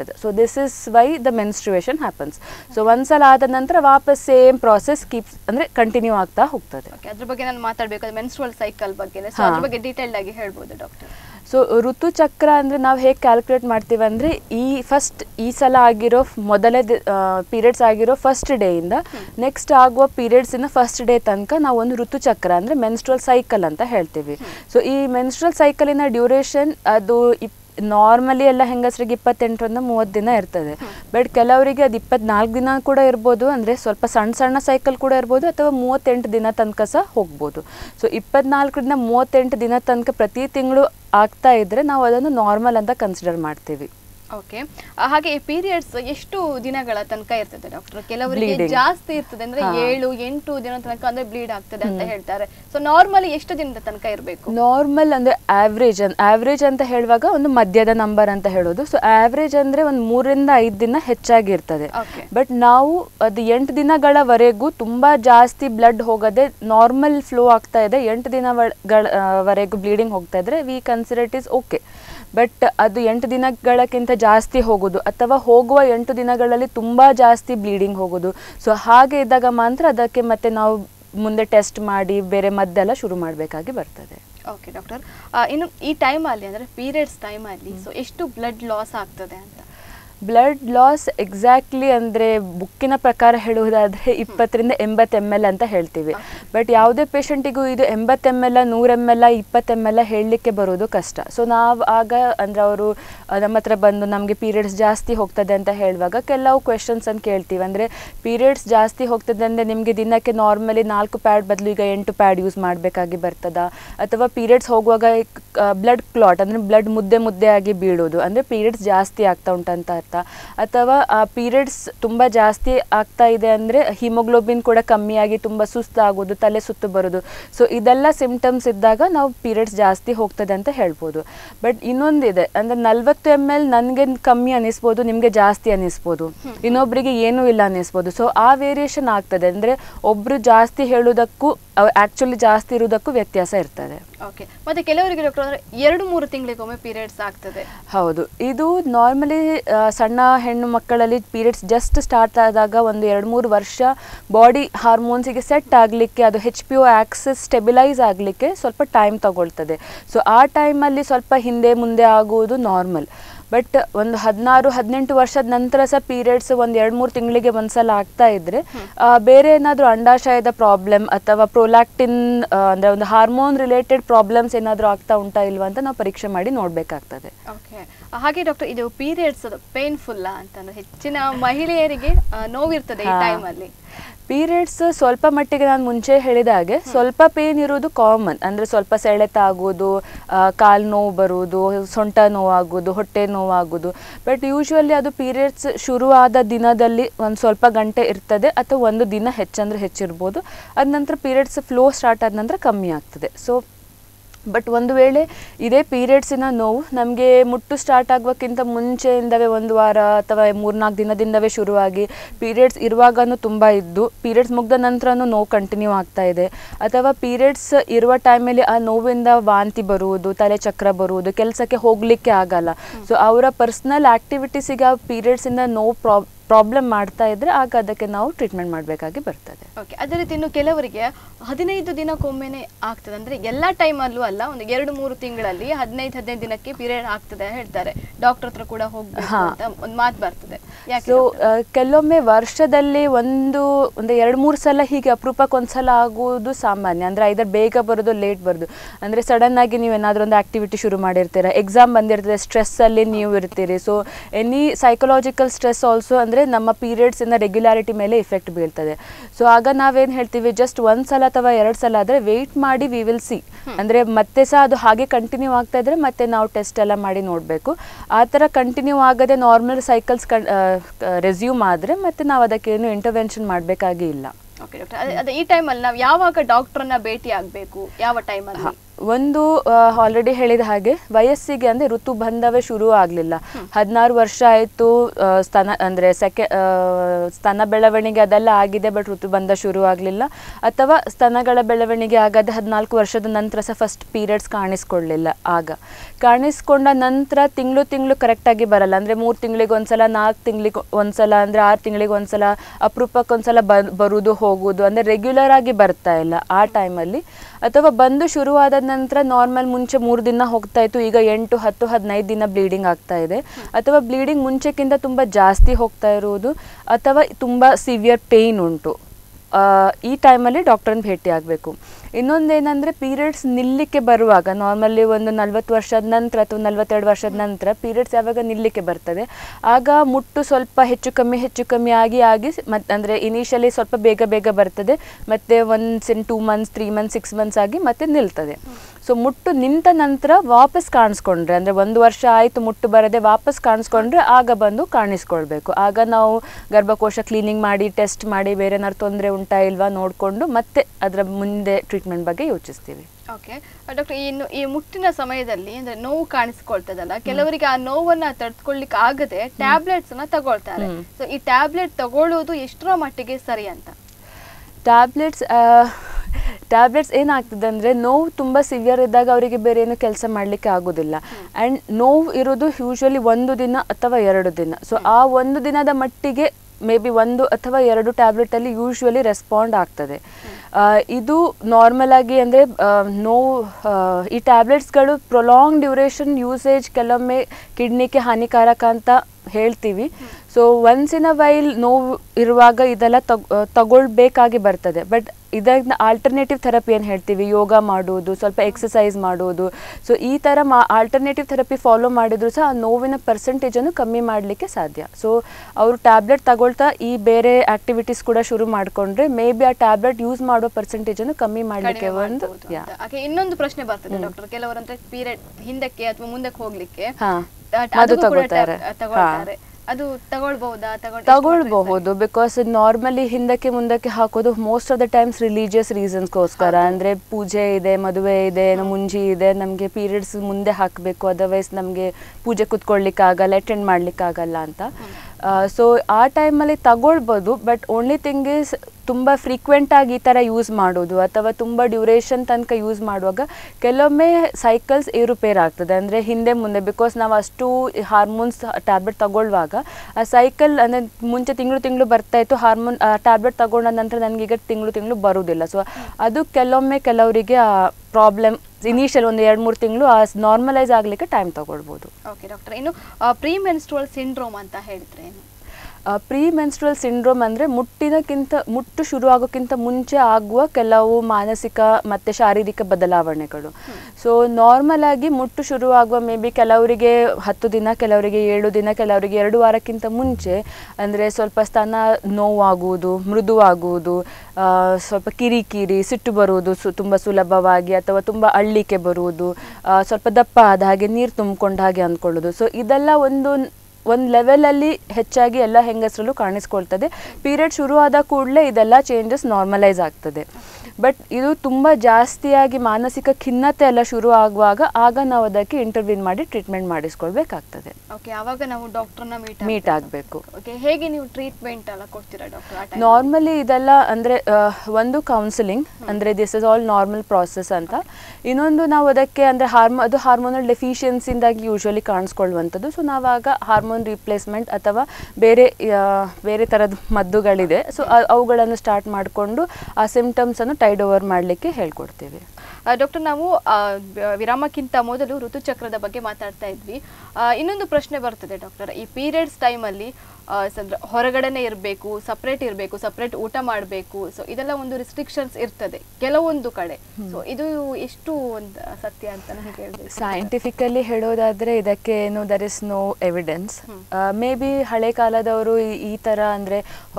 this is why the menstruation happens so ಒಂದ್ಸಲ ಆದ ನಂತರ ವಾಪಸ್ ಸೇಮ್ ಪ್ರಾಸೆಸ್ ಕೀಪ್ಸ್ ಅಂದರೆ ಕಂಟಿನ್ಯೂ ಆಗ್ತಾ ಹೋಗ್ತದೆ ಓಕೆ ಅದ್ರ ಬಗ್ಗೆ ನಾನು ಮಾತಾಡಬೇಕು ಮೆನ್ಸ್ಟ್ರುವಲ್ ಸೈಕಲ್ ಬಗ್ಗೆ ಸೊ ಹಾ. ಅದ್ರ ಬಗ್ಗೆ ಡೀಟೇಲ್ಡ್ ಆಗಿ ಹೇಳ್ಬೋದು ಡಾಕ್ಟರ್ ಸೊ ಋತುಚಕ್ರ ಅಂದರೆ ನಾವು ಹೇಗೆ ಕ್ಯಾಲ್ಕುಲೇಟ್ ಮಾಡ್ತೀವಿ ಅಂದರೆ ಈ ಫಸ್ಟ್ ಈ ಸಲ ಆಗಿರೋ ಫ್- ಮೊದಲೇ ಪೀರಿಯಡ್ಸ್ ಆಗಿರೋ ಫಸ್ಟ್ ಡೇಯಿಂದ ನೆಕ್ಸ್ಟ್ ಆಗುವ ಪೀರಿಯಡ್ಸಿನ ಫಸ್ಟ್ ಡೇ ತನಕ ನಾವು ಒಂದು ಋತುಚಕ್ರ ಅಂದರೆ ಮೆನ್ಸ್ಟ್ರಲ್ ಸೈಕಲ್ ಅಂತ ಹೇಳ್ತೀವಿ ಸೊ ಈ ಮೆನ್ಸ್ಟ್ರಲ್ ಸೈಕಲಿನ ಡ್ಯೂರೇಷನ್ ಅದು ಇಪ್ ನಾರ್ಮಲಿ ಎಲ್ಲ ಹೆಂಗಸರಿಗೆ ಇಪ್ಪತ್ತೆಂಟರಿಂದ ಮೂವತ್ತು ದಿನ ಇರ್ತದೆ ಬಟ್ ಕೆಲವರಿಗೆ ಅದು ಇಪ್ಪತ್ನಾಲ್ಕು ದಿನ ಕೂಡ ಇರ್ಬೋದು ಅಂದರೆ ಸ್ವಲ್ಪ ಸಣ್ಣ ಸಣ್ಣ ಸೈಕಲ್ ಕೂಡ ಇರ್ಬೋದು ಅಥವಾ ಮೂವತ್ತೆಂಟು ದಿನ ತನಕ ಸಹ ಹೋಗ್ಬೋದು ಸೊ ಇಪ್ಪತ್ನಾಲ್ಕರಿಂದ ಮೂವತ್ತೆಂಟು ದಿನ ತನಕ ಪ್ರತಿ ತಿಂಗಳು ಆಗ್ತಾ ಇದ್ರೆ ನಾವು ಅದನ್ನು ನಾರ್ಮಲ್ ಅಂತ ಕನ್ಸಿಡರ್ ಮಾಡ್ತೀವಿ ಓಕೆ ಹಾಗೆ ಪೀರಿಯಡ್ಸ್ ಎಷ್ಟು ದಿನಗಳ ತನಕ ಇರ್ತದೆ ಡಾಕ್ಟರ್ ಕೆಲವರಿಗೆ Bleeding. ಜಾಸ್ತಿ ಇರ್ತದೆ ಅಂದ್ರೆ ಹಾ. ಏಳು ಎಂಟು ದಿನ ತನಕ ಅಂದ್ರೆ ಬ್ಲೀಡ್ ಆಗ್ತದೆ ಅಂತ ಹೇಳ್ತಾರೆ ಸೊ ನಾರ್ಮಲಿ ಎಷ್ಟು ದಿನದ ತನಕ ಇರಬೇಕು ನಾರ್ಮಲ್ ಅಂದರೆ ಆವ್ರೇಜ್ ಅನ್ ಆವ್ರೇಜ್ ಅಂತ ಹೇಳುವಾಗ ಒಂದು ಮಧ್ಯದ ನಂಬರ್ ಅಂತ ಹೇಳೋದು ಸೊ ಆವ್ರೇಜ್ ಅಂದರೆ ಒಂದು ಮೂರರಿಂದ ಐದು ದಿನ ಹೆಚ್ಚಾಗಿರ್ತದೆ ಓಕೆ ಬಟ್ ನಾವು ಅದು ಎಂಟು ದಿನಗಳವರೆಗೂ ತುಂಬ ಜಾಸ್ತಿ ಬ್ಲಡ್ ಹೋಗದೆ ನಾರ್ಮಲ್ ಫ್ಲೋ ಆಗ್ತಾ ಇದೆ ಎಂಟು ದಿನಗಳ ವರೆಗೂ ಬ್ಲೀಡಿಂಗ್ ಹೋಗ್ತಾ ಇದ್ರೆ we consider it is okay but ಅದು ಎಂಟು ದಿನಗಳಕ್ಕಿಂತ ಜಾಸ್ತಿ ಹೋಗೋದು ಅಥವಾ ಹೋಗುವ ಎಂಟು ದಿನಗಳಲ್ಲಿ ತುಂಬ ಜಾಸ್ತಿ ಬ್ಲೀಡಿಂಗ್ ಹೋಗೋದು ಸೊ ಹಾಗೆ ಇದ್ದಾಗ ಮಾತ್ರ ಅದಕ್ಕೆ ಮತ್ತೆ ನಾವು ಮುಂದೆ ಟೆಸ್ಟ್ ಮಾಡಿ ಬೇರೆ ಮದ್ದೆಲ್ಲ ಶುರು ಮಾಡಬೇಕಾಗಿ ಬರ್ತದೆ ಓಕೆ ಡಾಕ್ಟರ್ ಇನ್ನು ಈ ಟೈಮಲ್ಲಿ ಅಂದ್ರೆ ಪೀರಿಯಡ್ಸ್ ಟೈಮಲ್ಲಿ ಸೊ ಎಷ್ಟು ಬ್ಲಡ್ ಲಾಸ್ ಆಗ್ತದೆ ಅಂತ ಬ್ಲಡ್ ಲಾಸ್ ಎಕ್ಸಾಕ್ಟ್ಲಿ ಅಂದರೆ ಬುಕ್ಕಿನ ಪ್ರಕಾರ ಹೇಳುವುದಾದರೆ ಇಪ್ಪತ್ತರಿಂದ ಎಂಬತ್ತು ಎಮ್ ಎಲ್ ಅಂತ ಹೇಳ್ತೀವಿ ಬಟ್ ಯಾವುದೇ ಪೇಷಂಟಿಗೂ ಇದು ಎಂಬತ್ತು ಎಮ್ ಎಲ್ ನೂರು ಎಮ್ ಎಲ್ ಇಪ್ಪತ್ತು ಎಮ್ ಎಲ್ ಹೇಳಲಿಕ್ಕೆ ಬರೋದು ಕಷ್ಟ ಸೊ ನಾವು ಆಗ ಅಂದರೆ ಅವರು ನಮ್ಮ ಹತ್ರ ಬಂದು ನಮಗೆ ಪೀರಿಯಡ್ಸ್ ಜಾಸ್ತಿ ಹೋಗ್ತದೆ ಅಂತ ಹೇಳುವಾಗ ಕೆಲವು ಕ್ವೆಶನ್ಸ್ ಅಂತ ಕೇಳ್ತೀವಿ ಅಂದರೆ ಪೀರಿಯಡ್ಸ್ ಜಾಸ್ತಿ ಹೋಗ್ತದೆ ಅಂದರೆ ನಿಮಗೆ ದಿನಕ್ಕೆ ನಾರ್ಮಲಿ ನಾಲ್ಕು ಪ್ಯಾಡ್ ಬದಲು ಈಗ ಎಂಟು ಪ್ಯಾಡ್ ಯೂಸ್ ಮಾಡಬೇಕಾಗಿ ಬರ್ತದಾ ಅಥವಾ ಪೀರಿಯಡ್ಸ್ ಹೋಗುವಾಗ ಬ್ಲಡ್ ಕ್ಲಾಟ್ ಅಂದರೆ ಬ್ಲಡ್ ಮುದ್ದೆ ಮುದ್ದೆ ಆಗಿ ಬೀಳೋದು ಅಂದರೆ ಪೀರಿಯಡ್ಸ್ ಜಾಸ್ತಿ ಆಗ್ತಾ ಉಂಟಂತ ಅರ್ಥ ಅಥವಾ ಆ ಪೀರಿಯಡ್ಸ್ ತುಂಬ ಜಾಸ್ತಿ ಆಗ್ತಾ ಇದೆ ಅಂದರೆ ಹಿಮೋಗ್ಲೋಬಿನ್ ಕೂಡ ಕಮ್ಮಿಯಾಗಿ ತುಂಬ ಸುಸ್ತಾಗೋದು ತಲೆ ಸುತ್ತು ಬರೋದು ಸೊ ಇದೆಲ್ಲ ಸಿಂಪ್ಟಮ್ಸ್ ಇದ್ದಾಗ ನಾವು ಪೀರಿಯಡ್ಸ್ ಜಾಸ್ತಿ ಹೋಗ್ತದೆ ಅಂತ ಹೇಳ್ಬೋದು ಬಟ್ ಇನ್ನೊಂದಿದೆ ಅಂದರೆ ನಲ್ವತ್ತು ಎಮ್ ಎಲ್ ನನಗೆ ಕಮ್ಮಿ ಅನಿಸ್ಬೋದು ನಿಮಗೆ ಜಾಸ್ತಿ ಅನಿಸ್ಬೋದು ಇನ್ನೊಬ್ಬರಿಗೆ ಏನೂ ಇಲ್ಲ ಅನಿಸ್ಬೋದು ಸೊ ಆ ವೇರಿಯೇಷನ್ ಆಗ್ತದೆ ಅಂದರೆ ಒಬ್ಬರು ಜಾಸ್ತಿ ಹೇಳೋದಕ್ಕೂ ಆ್ಯಕ್ಚುಲಿ ಜಾಸ್ತಿ ಇರೋದಕ್ಕೂ ವ್ಯತ್ಯಾಸ ಇರ್ತದೆ ಓಕೆ ಮತ್ತೆ ಕೆಲವರಿಗೆ ಡಾಕ್ಟರ್ ಅಂದ್ರೆ ಎರಡು ಮೂರು ತಿಂಗಳಿಗೊಮ್ಮೆ ಪೀರಿಯಡ್ಸ್ ಆಗ್ತದೆ ಹೌದು ಇದು ನಾರ್ಮಲಿ ಸಣ್ಣ ಹೆಣ್ಣು ಮಕ್ಕಳಲ್ಲಿ ಪೀರಿಯಡ್ಸ್ ಜಸ್ಟ್ ಸ್ಟಾರ್ಟ್ ಆದಾಗ ಒಂದು ಎರಡು ಮೂರು ವರ್ಷ ಬಾಡಿ ಹಾರ್ಮೋನ್ಸಿಗೆ ಸೆಟ್ ಆಗಲಿಕ್ಕೆ ಅದು H P O axis stabilise ಆಗಲಿಕ್ಕೆ ಸ್ವಲ್ಪ ಟೈಮ್ ತಗೊಳ್ತದೆ ಸೊ ಆ ಟೈಮಲ್ಲಿ ಸ್ವಲ್ಪ ಹಿಂದೆ ಮುಂದೆ ಆಗುವುದು ನಾರ್ಮಲ್ ಬಟ್ ಒಂದು ಹದಿನಾರು ಹದಿನೆಂಟು ವರ್ಷದ ನಂತರ ಸಹ ಪೀರಿಯಡ್ಸ್ ಒಂದು ಎರಡು ಮೂರು ತಿಂಗಳಿಗೆ ಒಂದ್ಸಲ ಆಗ್ತಾ ಇದ್ರೆ ಆ, ಬೇರೆ ಏನಾದರೂ ಅಂಡಾಶಯದ ಪ್ರಾಬ್ಲಮ್ ಅಥವಾ ಪ್ರೊಲ್ಯಾಕ್ಟಿನ್ ಅಂದರೆ ಒಂದು ಹಾರ್ಮೋನ್ ರಿಲೇಟೆಡ್ ಪ್ರಾಬ್ಲಮ್ಸ್ ಏನಾದರೂ ಆಗ್ತಾ ಉಂಟಾ ಇಲ್ವಾ ಅಂತ ನಾವು ಪರೀಕ್ಷೆ ಮಾಡಿ ನೋಡಬೇಕಾಗ್ತದೆ ಓಕೆ ಹಾಗೆ ಡಾಕ್ಟರ್ ಇದು ಪೀರಿಯಡ್ಸ್ ಪೇನ್ಫುಲ್ ಅಂತಂದ್ರೆ ಹೆಚ್ಚಿನ ಮಹಿಳೆಯರಿಗೆ ಆ, ನೋವಿರ್ತದೆ ಈ ಹಾ. ಟೈಮಲ್ಲಿ ಪೀರಿಯಡ್ಸ್ ಸ್ವಲ್ಪ ಮಟ್ಟಿಗೆ ನಾನು ಮುಂಚೆ ಹೇಳಿದ ಹಾಗೆ ಸ್ವಲ್ಪ ಪೇನ್ ಇರೋದು ಕಾಮನ್ ಅಂದರೆ ಸ್ವಲ್ಪ ಸೆಳೆತ ಆಗೋದು ಕಾಲು ನೋವು ಬರುವುದು ಸೊಂಟ ನೋವಾಗೋದು ಹೊಟ್ಟೆ ನೋವಾಗೋದು ಬಟ್ ಯೂಶ್ವಲಿ ಅದು ಪೀರಿಯಡ್ಸ್ ಶುರುವಾದ ದಿನದಲ್ಲಿ ಒಂದು ಸ್ವಲ್ಪ ಗಂಟೆ ಇರ್ತದೆ ಅಥವಾ ಒಂದು ದಿನ ಹೆಚ್ಚಂದ್ರೆ ಹೆಚ್ಚಿರ್ಬೋದು ಅದ ನಂತರ ಪೀರಿಯಡ್ಸ್ ಫ್ಲೋ ಸ್ಟಾರ್ಟ್ ಆದ ನಂತರ ಕಮ್ಮಿ ಆಗ್ತದೆ ಸೊ ಬಟ್ ಒಂದು ವೇಳೆ ಇದೇ ಪೀರಿಯಡ್ಸಿನ ನೋವು ನಮಗೆ ಮುಟ್ಟು ಸ್ಟಾರ್ಟ್ ಆಗೋಕ್ಕಿಂತ ಮುಂಚೆಯಿಂದವೇ ಒಂದು ವಾರ ಅಥವಾ ಮೂರ್ನಾಲ್ಕು ದಿನದಿಂದವೇ ಶುರುವಾಗಿ ಪೀರಿಯಡ್ಸ್ ಇರುವಾಗನೂ ತುಂಬ ಇದ್ದು ಪೀರಿಯಡ್ಸ್ ಮುಗ್ದ ನಂತರನೂ ನೋವು ಕಂಟಿನ್ಯೂ ಆಗ್ತಾ ಇದೆ ಅಥವಾ ಪೀರಿಯಡ್ಸ್ ಇರುವ ಟೈಮಲ್ಲಿ ಆ ನೋವಿಂದ ವಾಂತಿ ಬರುವುದು ತಲೆ ಚಕ್ರ ಬರುವುದು ಕೆಲಸಕ್ಕೆ ಹೋಗಲಿಕ್ಕೆ ಆಗಲ್ಲ ಸೊ ಅವರ ಪರ್ಸ್ನಲ್ ಆ್ಯಕ್ಟಿವಿಟೀಸಿಗೆ ಆ ಪೀರಿಯಡ್ಸಿಂದ ನೋವು ಪ್ರಾಬ್ ಪ್ರಾಬ್ಲಮ್ ಮಾಡ್ತಾ ಇದ್ರೆ ಆಗ ಅದಕ್ಕೆ ನಾವು ಟ್ರೀಟ್ಮೆಂಟ್ ಮಾಡಬೇಕಾಗಿ ಬರ್ತದೆ ಓಕೆ ಅದೇ ರೀತಿ ಇನ್ನು ಕೆಲವರಿಗೆ ಹದಿನೈದು ದಿನಕ್ಕೊಮ್ಮೆನೆ ಆಗ್ತದೆ ಅಂದ್ರೆ ಎಲ್ಲಾ ಟೈಮಲ್ಲೂ ಅಲ್ಲ ಒಂದು ಎರಡು ಮೂರು ತಿಂಗಳಲ್ಲಿ ಹದಿನೈದು ಹದಿನೈದು ದಿನಕ್ಕೆ ಪೀರಿಯಡ್ ಆಗ್ತದೆ ಹೇಳ್ತಾರೆ ಡಾಕ್ಟರ್ ಹತ್ರ ಕೂಡ ಹೋಗ್ಬೇಕು ಹಾ. ಅಂತ ಒಂದು ಮಾತು ಬರ್ತದೆ ಯಾಕೆ ಸೊ doctor? ಕೆಲವೊಮ್ಮೆ ವರ್ಷದಲ್ಲಿ ಒಂದು ಒಂದು ಎರಡು ಮೂರು ಸಲ ಹೀಗೆ ಅಪರೂಪಕ್ಕೆ ಒಂದ್ಸಲ ಆಗುವುದು ಸಾಮಾನ್ಯ ಅಂದರೆ ಐದರ್ ಬೇಗ ಬರೋದು ಲೇಟ್ ಬರೋದು ಅಂದರೆ ಸಡನ್ ಆಗಿ ನೀವು ಏನಾದರೂ ಒಂದು ಆಕ್ಟಿವಿಟಿ ಶುರು ಮಾಡಿರ್ತೀರ ಎಕ್ಸಾಮ್ ಬಂದಿರ್ತದೆ ಸ್ಟ್ರೆಸ್ಸಲ್ಲಿ ನೀವು ಇರ್ತೀರಿ so any psychological stress also ಅಂದರೆ ನಮ್ಮ ಪೀರಿಯಡ್ಸಿನ ರೆಗ್ಯುಲಾರಿಟಿ ಮೇಲೆ ಇಫೆಕ್ಟ್ ಬೀಳ್ತದೆ ಸೊ ಆಗ ನಾವೇನು ಹೇಳ್ತೀವಿ ಜಸ್ಟ್ ಒಂದು ಸಲ ಅಥವಾ ಎರಡು ಸಲ ಆದರೆ ವೆಯ್ಟ್ ಮಾಡಿ ವಿ ವಿಲ್ ಸಿ ಅಂದರೆ ಮತ್ತೆ ಸಹ ಅದು ಹಾಗೆ ಕಂಟಿನ್ಯೂ ಆಗ್ತಾ ಇದ್ರೆ ಮತ್ತೆ ನಾವು ಟೆಸ್ಟ್ ಎಲ್ಲ ಮಾಡಿ ನೋಡಬೇಕು ಆ ಥರ ಕಂಟಿನ್ಯೂ ಆಗದೆ ನಾರ್ಮಲ್ ಸೈಕಲ್ಸ್ ಕನ್ ರೆಸ್ಯೂಮ್ ಆದರೆ ಮತ್ತೆ ನಾವು ಅದಕ್ಕೇನು ಇಂಟರ್ವೆನ್ಷನ್ ಮಾಡಬೇಕಾಗಿ ಇಲ್ಲ ಓಕೆ ಡಾಕ್ಟರ್ ಅದೇ ಅದೇ ಈ ಟೈಮಲ್ಲಿ ನಾವು ಯಾವಾಗ ಡಾಕ್ಟರ್ನ ಭೇಟಿ ಆಗಬೇಕು ಯಾವ ಟೈಮಲ್ಲಿ ಒಂದು ಆಲ್ರೆಡಿ ಹೇಳಿದ ಹಾಗೆ ವಯಸ್ಸಿಗೆ ಅಂದರೆ ಋತು ಬಂಧವೇ ಶುರು ಆಗಲಿಲ್ಲ ಹದಿನಾರು ವರ್ಷ ಆಯಿತು ಸ್ತನ ಅಂದರೆ ಸೆಕೆ ಆ, ಸ್ತನ ಬೆಳವಣಿಗೆ ಅದೆಲ್ಲ ಆಗಿದೆ ಬಟ್ ಋತುಬಂಧ ಶುರು ಆಗಲಿಲ್ಲ ಅಥವಾ ಸ್ತನಗಳ ಬೆಳವಣಿಗೆ ಆಗದೆ ಹದಿನಾಲ್ಕು ವರ್ಷದ ನಂತರ ಸಹ ಫಸ್ಟ್ ಪೀರಿಯಡ್ಸ್ ಕಾಣಿಸ್ಕೊಳ್ಳಿಲ್ಲ ಆಗ ಕಾಣಿಸ್ಕೊಂಡ ನಂತರ ತಿಂಗಳು ತಿಂಗಳು ಕರೆಕ್ಟಾಗಿ ಬರಲ್ಲ ಅಂದರೆ ಮೂರು ತಿಂಗಳಿಗೆ ಒಂದ್ಸಲ ನಾಲ್ಕು ತಿಂಗಳಿಗೆ ಒಂದ್ಸಲ ಅಂದರೆ ಆರು ತಿಂಗಳಿಗೆ ಒಂದ್ಸಲ ಅಪರೂಪಕ್ಕೆ ಒಂದ್ಸಲ ಬ ಬರುವುದು ಹೋಗುವುದು ಅಂದರೆ ರೆಗ್ಯುಲರ್ ಆಗಿ ಬರ್ತಾ ಇಲ್ಲ ಆ ಟೈಮಲ್ಲಿ ಅಥವಾ ಬಂದು ಶುರುವಾದ ನಂತರ ನಾರ್ಮಲ್ ಮುಂಚೆ ಮೂರು ದಿನ ಹೋಗ್ತಾ ಇತ್ತು ಈಗ ಎಂಟು ಹತ್ತು ಹದಿನೈದು ದಿನ ಬ್ಲೀಡಿಂಗ್ ಆಗ್ತಾ ಇದೆ ಅಥವಾ ಬ್ಲೀಡಿಂಗ್ ಮುಂಚೆಕ್ಕಿಂತ ತುಂಬ ಜಾಸ್ತಿ ಹೋಗ್ತಾ ಇರುವುದು ಅಥವಾ ತುಂಬ ಸಿವಿಯರ್ ಪೇಯ್ನ್ ಉಂಟು ಆ, ಈ ಟೈಮಲ್ಲಿ ಡಾಕ್ಟ್ರನ್ನ ಭೇಟಿ ಆಗಬೇಕು ಇನ್ನೊಂದೇನೆಂದರೆ ಪೀರಿಯಡ್ಸ್ ನಿಲ್ಲಕ್ಕೆ ಬರುವಾಗ ನಾರ್ಮಲಿ ಒಂದು ನಲ್ವತ್ತು ವರ್ಷದ ನಂತರ ಅಥವಾ ನಲ್ವತ್ತೆರಡು ವರ್ಷದ ನಂತರ ಪೀರಿಯಡ್ಸ್ ಯಾವಾಗ ನಿಲ್ಲಕ್ಕೆ ಬರ್ತದೆ ಆಗ ಮುಟ್ಟು ಸ್ವಲ್ಪ ಹೆಚ್ಚು ಕಮ್ಮಿ ಹೆಚ್ಚು ಕಮ್ಮಿ ಆಗಿ ಆಗಿ ಮತ್ತು ಅಂದರೆ ಇನಿಷಿಯಲಿ ಸ್ವಲ್ಪ ಬೇಗ ಬೇಗ ಬರ್ತದೆ ಮತ್ತು once in two months three months six months ಆಗಿ ಮತ್ತೆ ನಿಲ್ತದೆ ಸೊ ಮುಟ್ಟು ನಿಂತ ನಂತರ ವಾಪಸ್ ಕಾಣಿಸ್ಕೊಂಡ್ರೆ ಅಂದರೆ ಒಂದು ವರ್ಷ ಆಯಿತು ಮುಟ್ಟು ಬರದೆ ವಾಪಸ್ ಕಾಣಿಸ್ಕೊಂಡ್ರೆ ಆಗ ಬಂದು ಕಾಣಿಸ್ಕೊಳ್ಬೇಕು ಆಗ ನಾವು ಗರ್ಭಕೋಶ ಕ್ಲೀನಿಂಗ್ ಮಾಡಿ ಟೆಸ್ಟ್ ಮಾಡಿ ಬೇರೆ ಏನಾದ್ರು ತೊಂದರೆ ಉಂಟಾ ಇಲ್ವಾ ನೋಡಿಕೊಂಡು ಮತ್ತೆ ಅದರ ಮುಂದೆ ಟ್ರೀಟ್ಮೆಂಟ್ ಬಗ್ಗೆ ಯೋಚಿಸ್ತೀವಿ ಓಕೆ ಡಾಕ್ಟರ್ ಇನ್ನು ಈ ಮುಟ್ಟಿನ ಸಮಯದಲ್ಲಿ ಅಂದ್ರೆ ನೋವು ಕಾಣಿಸ್ಕೊಳ್ತದಲ್ಲ ಕೆಲವರಿಗೆ ಆ ನೋವನ್ನ ತಡ್ಕೊಳ್ಲಿಕ್ಕೆ ಆಗದೆ ಟ್ಯಾಬ್ಲೆಟ್ಸ್ ಅನ್ನ ತಗೊಳ್ತಾರೆ ಸೊ ಈ ಟ್ಯಾಬ್ಲೆಟ್ ತಗೊಳ್ಳೋದು ಎಷ್ಟರ ಮಟ್ಟಿಗೆ ಸರಿ ಅಂತ ಟ್ಯಾಬ್ಲೆಟ್ಸ್ ಟ್ಯಾಬ್ಲೆಟ್ಸ್ ಏನಾಗ್ತದೆ ಅಂದರೆ ನೋವು ತುಂಬ ಸಿವಿಯರ್ ಇದ್ದಾಗ ಅವರಿಗೆ ಬೇರೆ ಏನು ಕೆಲಸ ಮಾಡಲಿಕ್ಕೆ ಆಗೋದಿಲ್ಲ ಆ್ಯಂಡ್ ನೋವು ಇರೋದು ಯೂಶ್ವಲಿ ಒಂದು ದಿನ ಅಥವಾ ಎರಡು ದಿನ ಸೊ ಆ ಒಂದು ದಿನದ ಮಟ್ಟಿಗೆ ಮೇ ಬಿ ಒಂದು ಅಥವಾ ಎರಡು ಟ್ಯಾಬ್ಲೆಟಲ್ಲಿ ಯೂಶ್ವಲಿ ರೆಸ್ಪಾಂಡ್ ಆಗ್ತದೆ ಆ, ಇದು ನಾರ್ಮಲ್ ಆಗಿ ಅಂದರೆ ನೋವು ಆ, ಈ ಟ್ಯಾಬ್ಲೆಟ್ಸ್ಗಳು ಪ್ರೊಲಾಂಗ್ ಡ್ಯೂರೇಷನ್ ಯೂಸೇಜ್ ಕೆಲವೊಮ್ಮೆ ಕಿಡ್ನಿಗೆ ಹಾನಿಕಾರಕ ಅಂತ ಹೇಳ್ತೀವಿ so once in a while ನೋವು ಇರುವಾಗ ಇದೆಲ್ಲ ತಗ್ ಆ, ತಗೊಳ್ಬೇಕಾಗಿ ಬರ್ತದೆ ಬಟ್ ಇದನ್ನ ಆಲ್ಟರ್ನೇಟಿವ್ ಥೆರಪಿ ಏನು ಹೇಳ್ತೀವಿ ಯೋಗ ಮಾಡುವುದು ಸ್ವಲ್ಪ ಎಕ್ಸಸೈಸ್ ಮಾಡುವುದು ಸೊ ಈ ಥರ ಮಾ ಆಲ್ಟರ್ನೇಟಿವ್ ಥೆರಪಿ ಫಾಲೋ ಮಾಡಿದ್ರು ಸಹ ಆ ನೋವಿನ ಪರ್ಸೆಂಟೇಜನ್ನು ಕಮ್ಮಿ ಮಾಡಲಿಕ್ಕೆ ಸಾಧ್ಯ ಸೊ ಅವರು ಟ್ಯಾಬ್ಲೆಟ್ ತಗೊಳ್ತಾ ಈ ಬೇರೆ ಆಕ್ಟಿವಿಟೀಸ್ ಕೂಡ ಶುರು ಮಾಡಿಕೊಂಡ್ರೆ ಮೇ ಬಿ ಆ ಟ್ಯಾಬ್ಲೆಟ್ ಯೂಸ್ ಮಾಡೋ ಪರ್ಸೆಂಟೇಜನ್ನು ಕಮ್ಮಿ ಮಾಡಲಿಕ್ಕೆ ಕಡಿಮೆ ಒಂದು ಮಾಡ್ಬೋದು ಯಾ ಅಂತ. ಹಾಗೆ ಇನ್ನೊಂದು ಪ್ರಶ್ನೆ ಬರ್ತದೆ ಡಾಕ್ಟರ್ ಕೆಲವರಂದ್ರೆ ಪೀರಿಯಡ್ ಹಿಂದಕ್ಕೆ ಅಥವಾ ಮುಂದಕ್ಕೆ ಹೋಗ್ಲಿಕ್ಕೆ ಹಾ. ತ- ಮದ್ದು ಅದಕ್ಕೂ ಕೂಡ ತಗೊಳ್ತಾರೆ. ಟ್ಯಾಬ್- ತಗೊಳ್ತಾರೆ ಅದು ತಗೊಳ್ಬಹುದಾ ತಗೊಂಡು ತಗೊಳ್ಬಹುದು ಬಿಕಾಸ್ ನಾರ್ಮಲಿ ಹಿಂದಕ್ಕೆ ಮುಂದಕ್ಕೆ ಹಾಕೋದು most of the times religious ರೀಸನ್ಸ್ಗೋಸ್ಕರ ಅಂದರೆ ಪೂಜೆ ಇದೆ ಮದುವೆ ಇದೆ ಏನೋ ಮುಂಜಿ ಇದೆ ನಮಗೆ ಪೀರಿಯಡ್ಸ್ ಮುಂದೆ ಹಾಕಬೇಕು ಅದರ್ವೈಸ್ ನಮಗೆ ಪೂಜೆ ಕುತ್ಕೊಳ್ಲಿಕ್ಕೆ ಆಗಲ್ಲ ಅಟೆಂಡ್ ಮಾಡ್ಲಿಕ್ಕೆ ಆಗಲ್ಲ ಅಂತ ಸೊ ಆ ಟೈಮಲ್ಲಿ ತಗೊಳ್ಬೋದು ಬಟ್ ಓನ್ಲಿ ಥಿಂಗ್ ಇಸ್ ತುಂಬ ಫ್ರೀಕ್ವೆಂಟಾಗಿ ಈ ಥರ ಯೂಸ್ ಮಾಡೋದು ಅಥವಾ ತುಂಬ ಡ್ಯೂರೇಷನ್ ತನಕ ಯೂಸ್ ಮಾಡುವಾಗ ಕೆಲವೊಮ್ಮೆ ಸೈಕಲ್ಸ್ ಏರುಪೇರು ಆಗ್ತದೆ ಅಂದರೆ ಹಿಂದೆ ಮುಂದೆ ಬಿಕಾಸ್ ನಾವು ಅಷ್ಟು ಹಾರ್ಮೋನ್ಸ್ ಟ್ಯಾಬ್ಲೆಟ್ ತಗೊಳ್ಳುವಾಗ ಆ ಸೈಕಲ್ ಅಂದರೆ ಮುಂಚೆ ತಿಂಗಳು ತಿಂಗಳು ಬರ್ತಾ ಇತ್ತು ಹಾರ್ಮೋನ್ ಟ್ಯಾಬ್ಲೆಟ್ ತಗೊಂಡ ನಂತರ ನನಗೀಗ ತಿಂಗಳು ತಿಂಗಳು ಬರುವುದಿಲ್ಲ ಸೊ ಅದು ಕೆಲವೊಮ್ಮೆ ಕೆಲವರಿಗೆ ಆ ಪ್ರಾಬ್ಲಮ್ ಇನಿಷಿಯಲ್ ಒಂದು ಎರಡು ಮೂರು ತಿಂಗಳು ಆ ನಾರ್ಮಲೈಸ್ ಆಗಲಿಕ್ಕೆ ಟೈಮ್ ತಗೊಳ್ಬೋದು ಓಕೆ ಡಾಕ್ಟರ್ ಇನ್ನು ಪ್ರೀ ಮೆನ್ಸ್ಟ್ರುವಲ್ ಸಿಂಡ್ರೋಮ್ ಅಂತ ಹೇಳಿದ್ರೆ ಏನು ಪ್ರೀ ಮೆನ್ಸ್ಟ್ರಲ್ ಸಿಂಡ್ರೋಮ್ ಅಂದರೆ ಮುಟ್ಟಿನಕ್ಕಿಂತ ಮುಟ್ಟು ಶುರು ಆಗೋಕ್ಕಿಂತ ಮುಂಚೆ ಆಗುವ ಕೆಲವು ಮಾನಸಿಕ ಮತ್ತು ಶಾರೀರಿಕ ಬದಲಾವಣೆಗಳು ಸೊ ನಾರ್ಮಲ್ ಆಗಿ ಮುಟ್ಟು ಶುರು ಆಗುವ ಮೇ ಬಿ ಕೆಲವರಿಗೆ ಹತ್ತು ದಿನ ಕೆಲವರಿಗೆ ಏಳು ದಿನ ಕೆಲವರಿಗೆ ಎರಡು ವಾರಕ್ಕಿಂತ ಮುಂಚೆ ಅಂದರೆ ಸ್ವಲ್ಪ ಸ್ತನ ನೋವಾಗುವುದು ಮೃದುವಾಗುವುದು ಆ, ಸ್ವಲ್ಪ ಕಿರಿಕಿರಿ ಸಿಟ್ಟು ಬರುವುದು ಸು ತುಂಬ ಸುಲಭವಾಗಿ ಅಥವಾ ತುಂಬ ಅಳ್ಳಿಕೆ ಬರುವುದು ಆ, ಸ್ವಲ್ಪ ದಪ್ಪ ಆದ ಹಾಗೆ ನೀರು ತುಂಬಿಕೊಂಡ ಹಾಗೆ ಅಂದ್ಕೊಳ್ಳೋದು ಸೊ ಇದೆಲ್ಲ ಒಂದು ಒಂದು ಲೆವೆಲಲ್ಲಿ ಹೆಚ್ಚಾಗಿ ಎಲ್ಲ ಹೆಂಗಸರಲ್ಲೂ ಕಾಣಿಸ್ಕೊಳ್ತದೆ ಪೀರಿಯಡ್ ಶುರು ಆದ ಕೂಡಲೇ ಇದೆಲ್ಲ ಚೇಂಜಸ್ ನಾರ್ಮಲೈಸ್ ಆಗ್ತದೆ ಬಟ್ ಇದು ತುಂಬ ಜಾಸ್ತಿಯಾಗಿ ಮಾನಸಿಕ ಖಿನ್ನತೆ ಎಲ್ಲ ಶುರು ಆಗುವಾಗ ಆಗ ನಾವು ಅದಕ್ಕೆ ಇಂಟರ್ವ್ಯೂನ್ ಮಾಡಿ ಟ್ರೀಟ್ಮೆಂಟ್ ಮಾಡಿಸ್ಕೊಳ್ಬೇಕಾಗ್ತದೆ ಓಕೆ ಆವಾಗ ನಾವು ಡಾಕ್ಟರ್ನ ಮೀಟ್ ಮೀಟ್ ಆಗಬೇಕು ಓಕೆ ಹೇಗೆ ನೀವು ಟ್ರೀಟ್ಮೆಂಟ್ ಎಲ್ಲ ಕೊಡ್ತೀರಾ ಡಾಕ್ಟರ್ ಆ ಟೈಮ್ ನಾರ್ಮಲಿ ಇದೆಲ್ಲ ಅಂದರೆ ಒಂದು ಕೌನ್ಸಿಲಿಂಗ್ ಅಂದರೆ this is all normal process ಅಂತ ಇನ್ನೊಂದು ನಾವು ಅದಕ್ಕೆ ಅಂದರೆ ಹಾರ್ಮೋ ಅದು ಹಾರ್ಮೋನಲ್ ಡೆಫಿಷಿಯನ್ಸಿಂದಾಗಿ ಯೂಶ್ವಲಿ ಕಾಣಿಸ್ಕೊಳ್ಳುವಂಥದ್ದು ಸೊ ನಾವಾಗ ಹಾರ್ಮೋನ್ ರಿಪ್ಲೇಸ್ಮೆಂಟ್ ಅಥವಾ ಬೇರೆ ಆ, ಬೇರೆ ಥರದ ಮದ್ದುಗಳಿದೆ ಸೊ ಅವುಗಳನ್ನು ಸ್ಟಾರ್ಟ್ ಮಾಡಿಕೊಂಡು ಆ ಸಿಮ್ಟಮ್ಸನ್ನು ಟೈಡ್ ಓವರ್ ಮಾಡಲಿಕ್ಕೆ ಹೇಳ್ಕೊಡ್ತೀವಿ ಡಾಕ್ಟರ್ ನಾವು ಆ, ಬ- ವಿರಾಮಕ್ಕಿಂತ ಮೊದಲು ಋತುಚಕ್ರದ ಬಗ್ಗೆ ಮಾತಾಡ್ತಾ ಇದ್ವಿ ಆ, ಇನ್ನೊಂದು ಪ್ರಶ್ನೆ ಬರ್ತದೆ ಡಾಕ್ಟರ್ ಈ ಪೀರಿಯಡ್ಸ್ ಟೈಮಲ್ಲಿ ಹೊರಗಡೆನೆ ಇರಬೇಕು ಸಪ್ರೇಟ್ ಇರಬೇಕು ಸಪ್ರೇಟ್ ಊಟ ಮಾಡಬೇಕು ಸೊ ಇದೆಲ್ಲ ಒಂದು ರಿಸ್ಟ್ರಿಕ್ಷನ್ಸ್ ಇರ್ತದೆ ಕೆಲವೊಂದು ಕಡೆ ಸೊ ಇದು ಎಷ್ಟು ಒಂದು ಸತ್ಯ ಅಂತ ನನಗೆ ಹೇಳ್ಬೇಕು ಸೈಂಟಿಫಿಕಲಿ ಹೇಳೋದಾದ್ರೆ ಇದಕ್ಕೆ ಏನು there is no evidence maybe ಹಳೆ ಕಾಲದವರು ಈ- ಈ ಥರ ಅಂದರೆ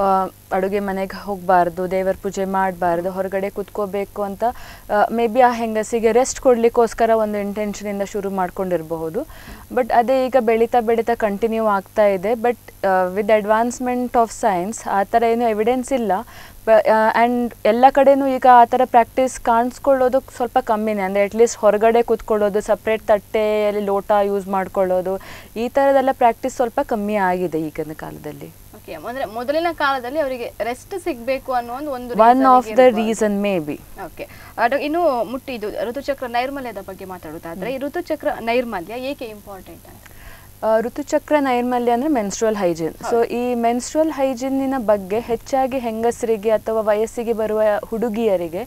ಅಡುಗೆ ಮನೆಗೆ ಹೋಗಬಾರ್ದು ದೇವರ ಪೂಜೆ ಮಾಡಬಾರ್ದು ಹೊರಗಡೆ ಕುತ್ಕೋಬೇಕು ಅಂತ ಮೇ ಬಿ ಆ ಹೆಂಗಸಿಗೆ ರೆಸ್ಟ್ ಕೊಡಲಿಕ್ಕೋಸ್ಕರ ಒಂದು ಇಂಟೆನ್ಷನಿಂದ ಶುರು ಮಾಡ್ಕೊಂಡಿರಬಹುದು ಬಟ್ ಅದೇ ಈಗ ಬೆಳೀತಾ ಬೆಳೀತಾ ಕಂಟಿನ್ಯೂ ಆಗ್ತಾ ಇದೆ but with advancement of science ಆ ಥರ ಏನು ಎವಿಡೆನ್ಸ್ ಇಲ್ಲ ಆ್ಯಂಡ್ ಎಲ್ಲ ಕಡೆನೂ ಈಗ ಆ ಥರ ಪ್ರಾಕ್ಟೀಸ್ ಕಾಣಿಸ್ಕೊಳ್ಳೋದು ಸ್ವಲ್ಪ ಕಮ್ಮಿನೇ ಅಂದರೆ ಅಟ್ಲೀಸ್ಟ್ ಹೊರಗಡೆ ಕೂತ್ಕೊಳ್ಳೋದು ಸಪ್ರೇಟ್ ತಟ್ಟೆಯಲ್ಲಿ ಲೋಟ ಯೂಸ್ ಮಾಡ್ಕೊಳ್ಳೋದು ಈ ಥರದೆಲ್ಲ ಪ್ರಾಕ್ಟೀಸ್ ಸ್ವಲ್ಪ ಕಮ್ಮಿ ಆಗಿದೆ ಈಗಿನ ಕಾಲದಲ್ಲಿ ಓಕೆ ಅಂದ್ರೆ ಮೊದಲಿನ ಕಾಲದಲ್ಲಿ ಅವರಿಗೆ ರೆಸ್ಟ್ ಸಿಗ್ಬೇಕು ಅನ್ನೋ ಒಂದು ಒಂದು ಒನ್ reason ಆಫ್ ದ ಇರ್ಬೋದು. ರೀಸನ್ ಮೇ ಬಿ ಓಕೆ ಇನ್ನು ಮುಟ್ಟಿ ಇದು ಋತುಚಕ್ರ ನೈರ್ಮಲ್ಯದ ಬಗ್ಗೆ ಮಾತಾಡೋದಾದ್ರೆ ಈ ಋತುಚಕ್ರ ನೈರ್ಮಲ್ಯ ಏಕೆ ಇಂಪಾರ್ಟೆಂಟ್ ಅಂತ ಆ, ಋತುಚಕ್ರ ನೈರ್ಮಲ್ಯ ಅಂದರೆ ಮೆನ್ಸ್ಟ್ರಲ್ ಹೈಜಿನ್ ಸೊ ಈ ಮೆನ್ಸ್ಟ್ರಲ್ ಹೈಜಿನ್ನಿನ ಬಗ್ಗೆ ಹೆಚ್ಚಾಗಿ ಹೆಂಗಸರಿಗೆ ಅಥವಾ ವಯಸ್ಸಿಗೆ ಬರುವ ಹುಡುಗಿಯರಿಗೆ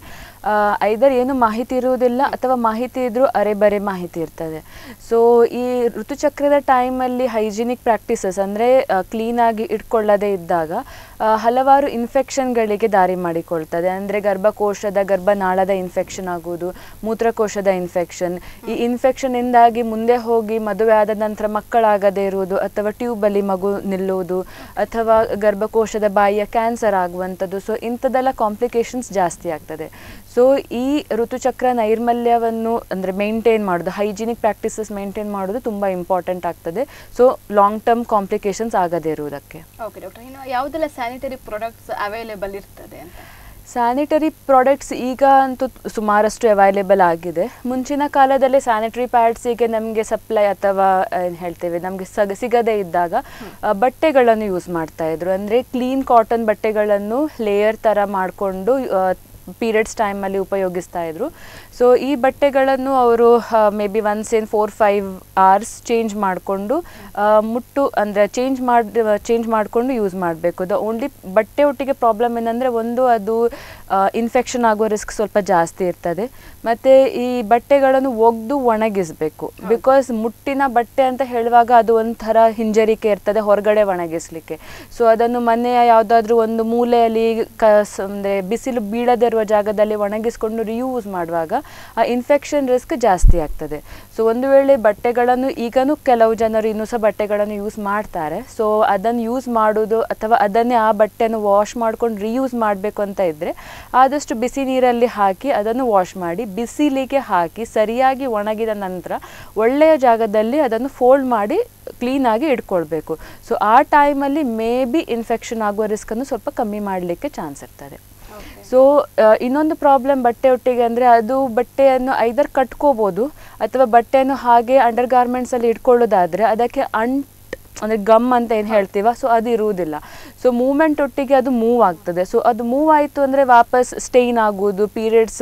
ಐದರ್ ಏನು ಮಾಹಿತಿ ಇರುವುದಿಲ್ಲ ಅಥವಾ ಮಾಹಿತಿ ಇದ್ರೂ ಅರೆಬರೆ ಮಾಹಿತಿ ಇರ್ತದೆ ಸೊ ಈ ಋತುಚಕ್ರದ ಟೈಮಲ್ಲಿ ಹೈಜಿನಿಕ್ ಪ್ರಾಕ್ಟೀಸಸ್ ಅಂದರೆ ಕ್ಲೀನಾಗಿ ಇಟ್ಕೊಳ್ಳದೇ ಇದ್ದಾಗ ಆ, ಹಲವಾರು ಇನ್ಫೆಕ್ಷನ್ಗಳಿಗೆ ದಾರಿ ಮಾಡಿಕೊಳ್ತದೆ ಅಂದರೆ ಗರ್ಭಕೋಶದ ಗರ್ಭನಾಳದ ಇನ್ಫೆಕ್ಷನ್ ಆಗುವುದು ಮೂತ್ರಕೋಶದ ಇನ್ಫೆಕ್ಷನ್ ಈ ಇನ್ಫೆಕ್ಷನ್ನಿಂದಾಗಿ ಮುಂದೆ ಹೋಗಿ ಮದುವೆ ಆದ ನಂತರ ಮಕ್ಕಳಾಗದೇ ಇರುವುದು ಅಥವಾ ಟ್ಯೂಬಲ್ಲಿ ಮಗು ನಿಲ್ಲುವುದು ಅಥವಾ ಗರ್ಭಕೋಶದ ಬಾಯಿಯ ಕ್ಯಾನ್ಸರ್ ಆಗುವಂಥದ್ದು ಸೊ ಇಂಥದ್ದೆಲ್ಲ ಕಾಂಪ್ಲಿಕೇಶನ್ಸ್ ಜಾಸ್ತಿ ಆಗ್ತದೆ ಸೊ ಈ ಋತುಚಕ್ರ ನೈರ್ಮಲ್ಯವನ್ನು ಅಂದರೆ ಮೇಂಟೈನ್ ಮಾಡೋದು ಹೈಜಿನಿಕ್ ಪ್ರಾಕ್ಟೀಸಸ್ ಮೇಂಟೈನ್ ಮಾಡೋದು ತುಂಬ ಇಂಪಾರ್ಟೆಂಟ್ ಆಗ್ತದೆ ಸೊ ಲಾಂಗ್ ಟರ್ಮ್ ಕಾಂಪ್ಲಿಕೇಶನ್ಸ್ ಆಗದೇ ಇರುವುದಕ್ಕೆ ಓಕೆ ಡಾಕ್ಟರ್ ಇನ್ನು ಯಾವುದೆಲ್ಲ ಸ್ಯಾನಿಟರಿ ಪ್ರಾಡಕ್ಟ್ಸ್ ಅವೈಲೇಬಲ್ ಇರ್ತದೆ ಅಂತ ಸ್ಯಾನಿಟರಿ ಪ್ರಾಡಕ್ಟ್ಸ್ ಈಗ ಅಂತೂ ಸುಮಾರಷ್ಟು ಅವೈಲೇಬಲ್ ಆಗಿದೆ ಮುಂಚಿನ ಕಾಲದಲ್ಲಿ ಸ್ಯಾನಿಟರಿ ಪ್ಯಾಡ್ಸಿಗೆ ನಮಗೆ ಸಪ್ಲೈ ಅಥವಾ ಏನು ಹೇಳ್ತೇವೆ ನಮಗೆ ಸಗ ಸಿಗದೇ ಇದ್ದಾಗ ಆ, ಬಟ್ಟೆಗಳನ್ನು ಯೂಸ್ ಮಾಡ್ತಾ ಇದ್ರು ಅಂದರೆ ಕ್ಲೀನ್ ಕಾಟನ್ ಬಟ್ಟೆಗಳನ್ನು ಲೇಯರ್ ಥರ ಮಾಡಿಕೊಂಡು ಪೀರಿಯಡ್ಸ್ ಟೈಮಲ್ಲಿ ಉಪಯೋಗಿಸ್ತಾ ಇದ್ರು ಸೊ ಈ ಬಟ್ಟೆಗಳನ್ನು ಅವರು maybe once in four five hours change ಮಾಡಿಕೊಂಡು ಮುಟ್ಟು ಅಂದರೆ ಚೇಂಜ್ ಮಾಡಿ ಚೇಂಜ್ ಮಾಡಿಕೊಂಡು ಯೂಸ್ ಮಾಡಬೇಕು ದ ಓನ್ಲಿ ಬಟ್ಟೆ ಒಟ್ಟಿಗೆ ಪ್ರಾಬ್ಲಮ್ ಏನಂದರೆ ಒಂದು ಅದು ಇನ್ಫೆಕ್ಷನ್ ಆಗೋ ರಿಸ್ಕ್ ಸ್ವಲ್ಪ ಜಾಸ್ತಿ ಇರ್ತದೆ ಮತ್ತು ಈ ಬಟ್ಟೆಗಳನ್ನು ಒಗೆದು ಒಣಗಿಸಬೇಕು ಬಿಕಾಸ್ ಮುಟ್ಟಿನ ಬಟ್ಟೆ ಅಂತ ಹೇಳುವಾಗ ಅದು ಒಂಥರ ಹಿಂಜರಿಕೆ ಇರ್ತದೆ ಹೊರಗಡೆ ಒಣಗಿಸ್ಲಿಕ್ಕೆ ಸೊ ಅದನ್ನು ಮನೆಯ ಯಾವುದಾದ್ರೂ ಒಂದು ಮೂಲೆಯಲ್ಲಿ ಕಸ್ ಅಂದರೆ ಬಿಸಿಲು ಬೀಳದೇ ಇರುವ ಜಾಗದಲ್ಲಿ ಒಣಗಿಸ್ಕೊಂಡು ರಿಯೂಸ್ ಮಾಡುವಾಗ ಆ ಇನ್ಫೆಕ್ಷನ್ ರಿಸ್ಕ್ ಜಾಸ್ತಿ ಆಗ್ತದೆ ಸೊ ಒಂದು ವೇಳೆ ಬಟ್ಟೆಗಳನ್ನು ಈಗನೂ ಕೆಲವು ಜನರು ಇನ್ನೂ ಸಹ ಬಟ್ಟೆಗಳನ್ನು ಯೂಸ್ ಮಾಡ್ತಾರೆ ಸೊ ಅದನ್ನು ಯೂಸ್ ಮಾಡೋದು ಅಥವಾ ಅದನ್ನೇ ಆ ಬಟ್ಟೆಯನ್ನು ವಾಶ್ ಮಾಡ್ಕೊಂಡು ರಿಯೂಸ್ ಮಾಡಬೇಕು ಅಂತ ಇದ್ದರೆ ಆದಷ್ಟು ಬಿಸಿ ನೀರಲ್ಲಿ ಹಾಕಿ ಅದನ್ನು ವಾಶ್ ಮಾಡಿ ಬಿಸಿಲಿಗೆ ಹಾಕಿ ಸರಿಯಾಗಿ ಒಣಗಿದ ನಂತರ ಒಳ್ಳೆಯ ಜಾಗದಲ್ಲಿ ಅದನ್ನು ಫೋಲ್ಡ್ ಮಾಡಿ ಕ್ಲೀನಾಗಿ ಇಟ್ಕೊಳ್ಬೇಕು ಸೊ ಆ ಟೈಮಲ್ಲಿ ಮೇ ಬಿ ಇನ್ಫೆಕ್ಷನ್ ಆಗುವ ರಿಸ್ಕನ್ನು ಸ್ವಲ್ಪ ಕಮ್ಮಿ ಮಾಡಲಿಕ್ಕೆ ಚಾನ್ಸ್ ಇರ್ತದೆ ಸೊ ಇನ್ನೊಂದು ಪ್ರಾಬ್ಲಮ್ ಬಟ್ಟೆ ಒಟ್ಟಿಗೆ ಅಂದರೆ ಅದು ಬಟ್ಟೆಯನ್ನು ಐದರ್ ಕಟ್ಕೋಬೋದು ಅಥವಾ ಬಟ್ಟೆಯನ್ನು ಹಾಗೆ ಅಂಡರ್ ಗಾರ್ಮೆಂಟ್ಸಲ್ಲಿ ಇಟ್ಕೊಳ್ಳೋದಾದರೆ ಅದಕ್ಕೆ ಅಂಟ್ ಅಂದರೆ ಗಮ್ ಅಂತ ಏನು ಹೇಳ್ತೀವ ಸೊ ಅದು ಇರುವುದಿಲ್ಲ ಸೊ ಮೂಮೆಂಟ್ ಒಟ್ಟಿಗೆ ಅದು ಮೂವ್ ಆಗ್ತದೆ ಸೊ ಅದು ಮೂವ್ ಆಯಿತು ಅಂದರೆ ವಾಪಸ್ ಸ್ಟೇನ್ ಆಗೋದು ಪೀರಿಯಡ್ಸ್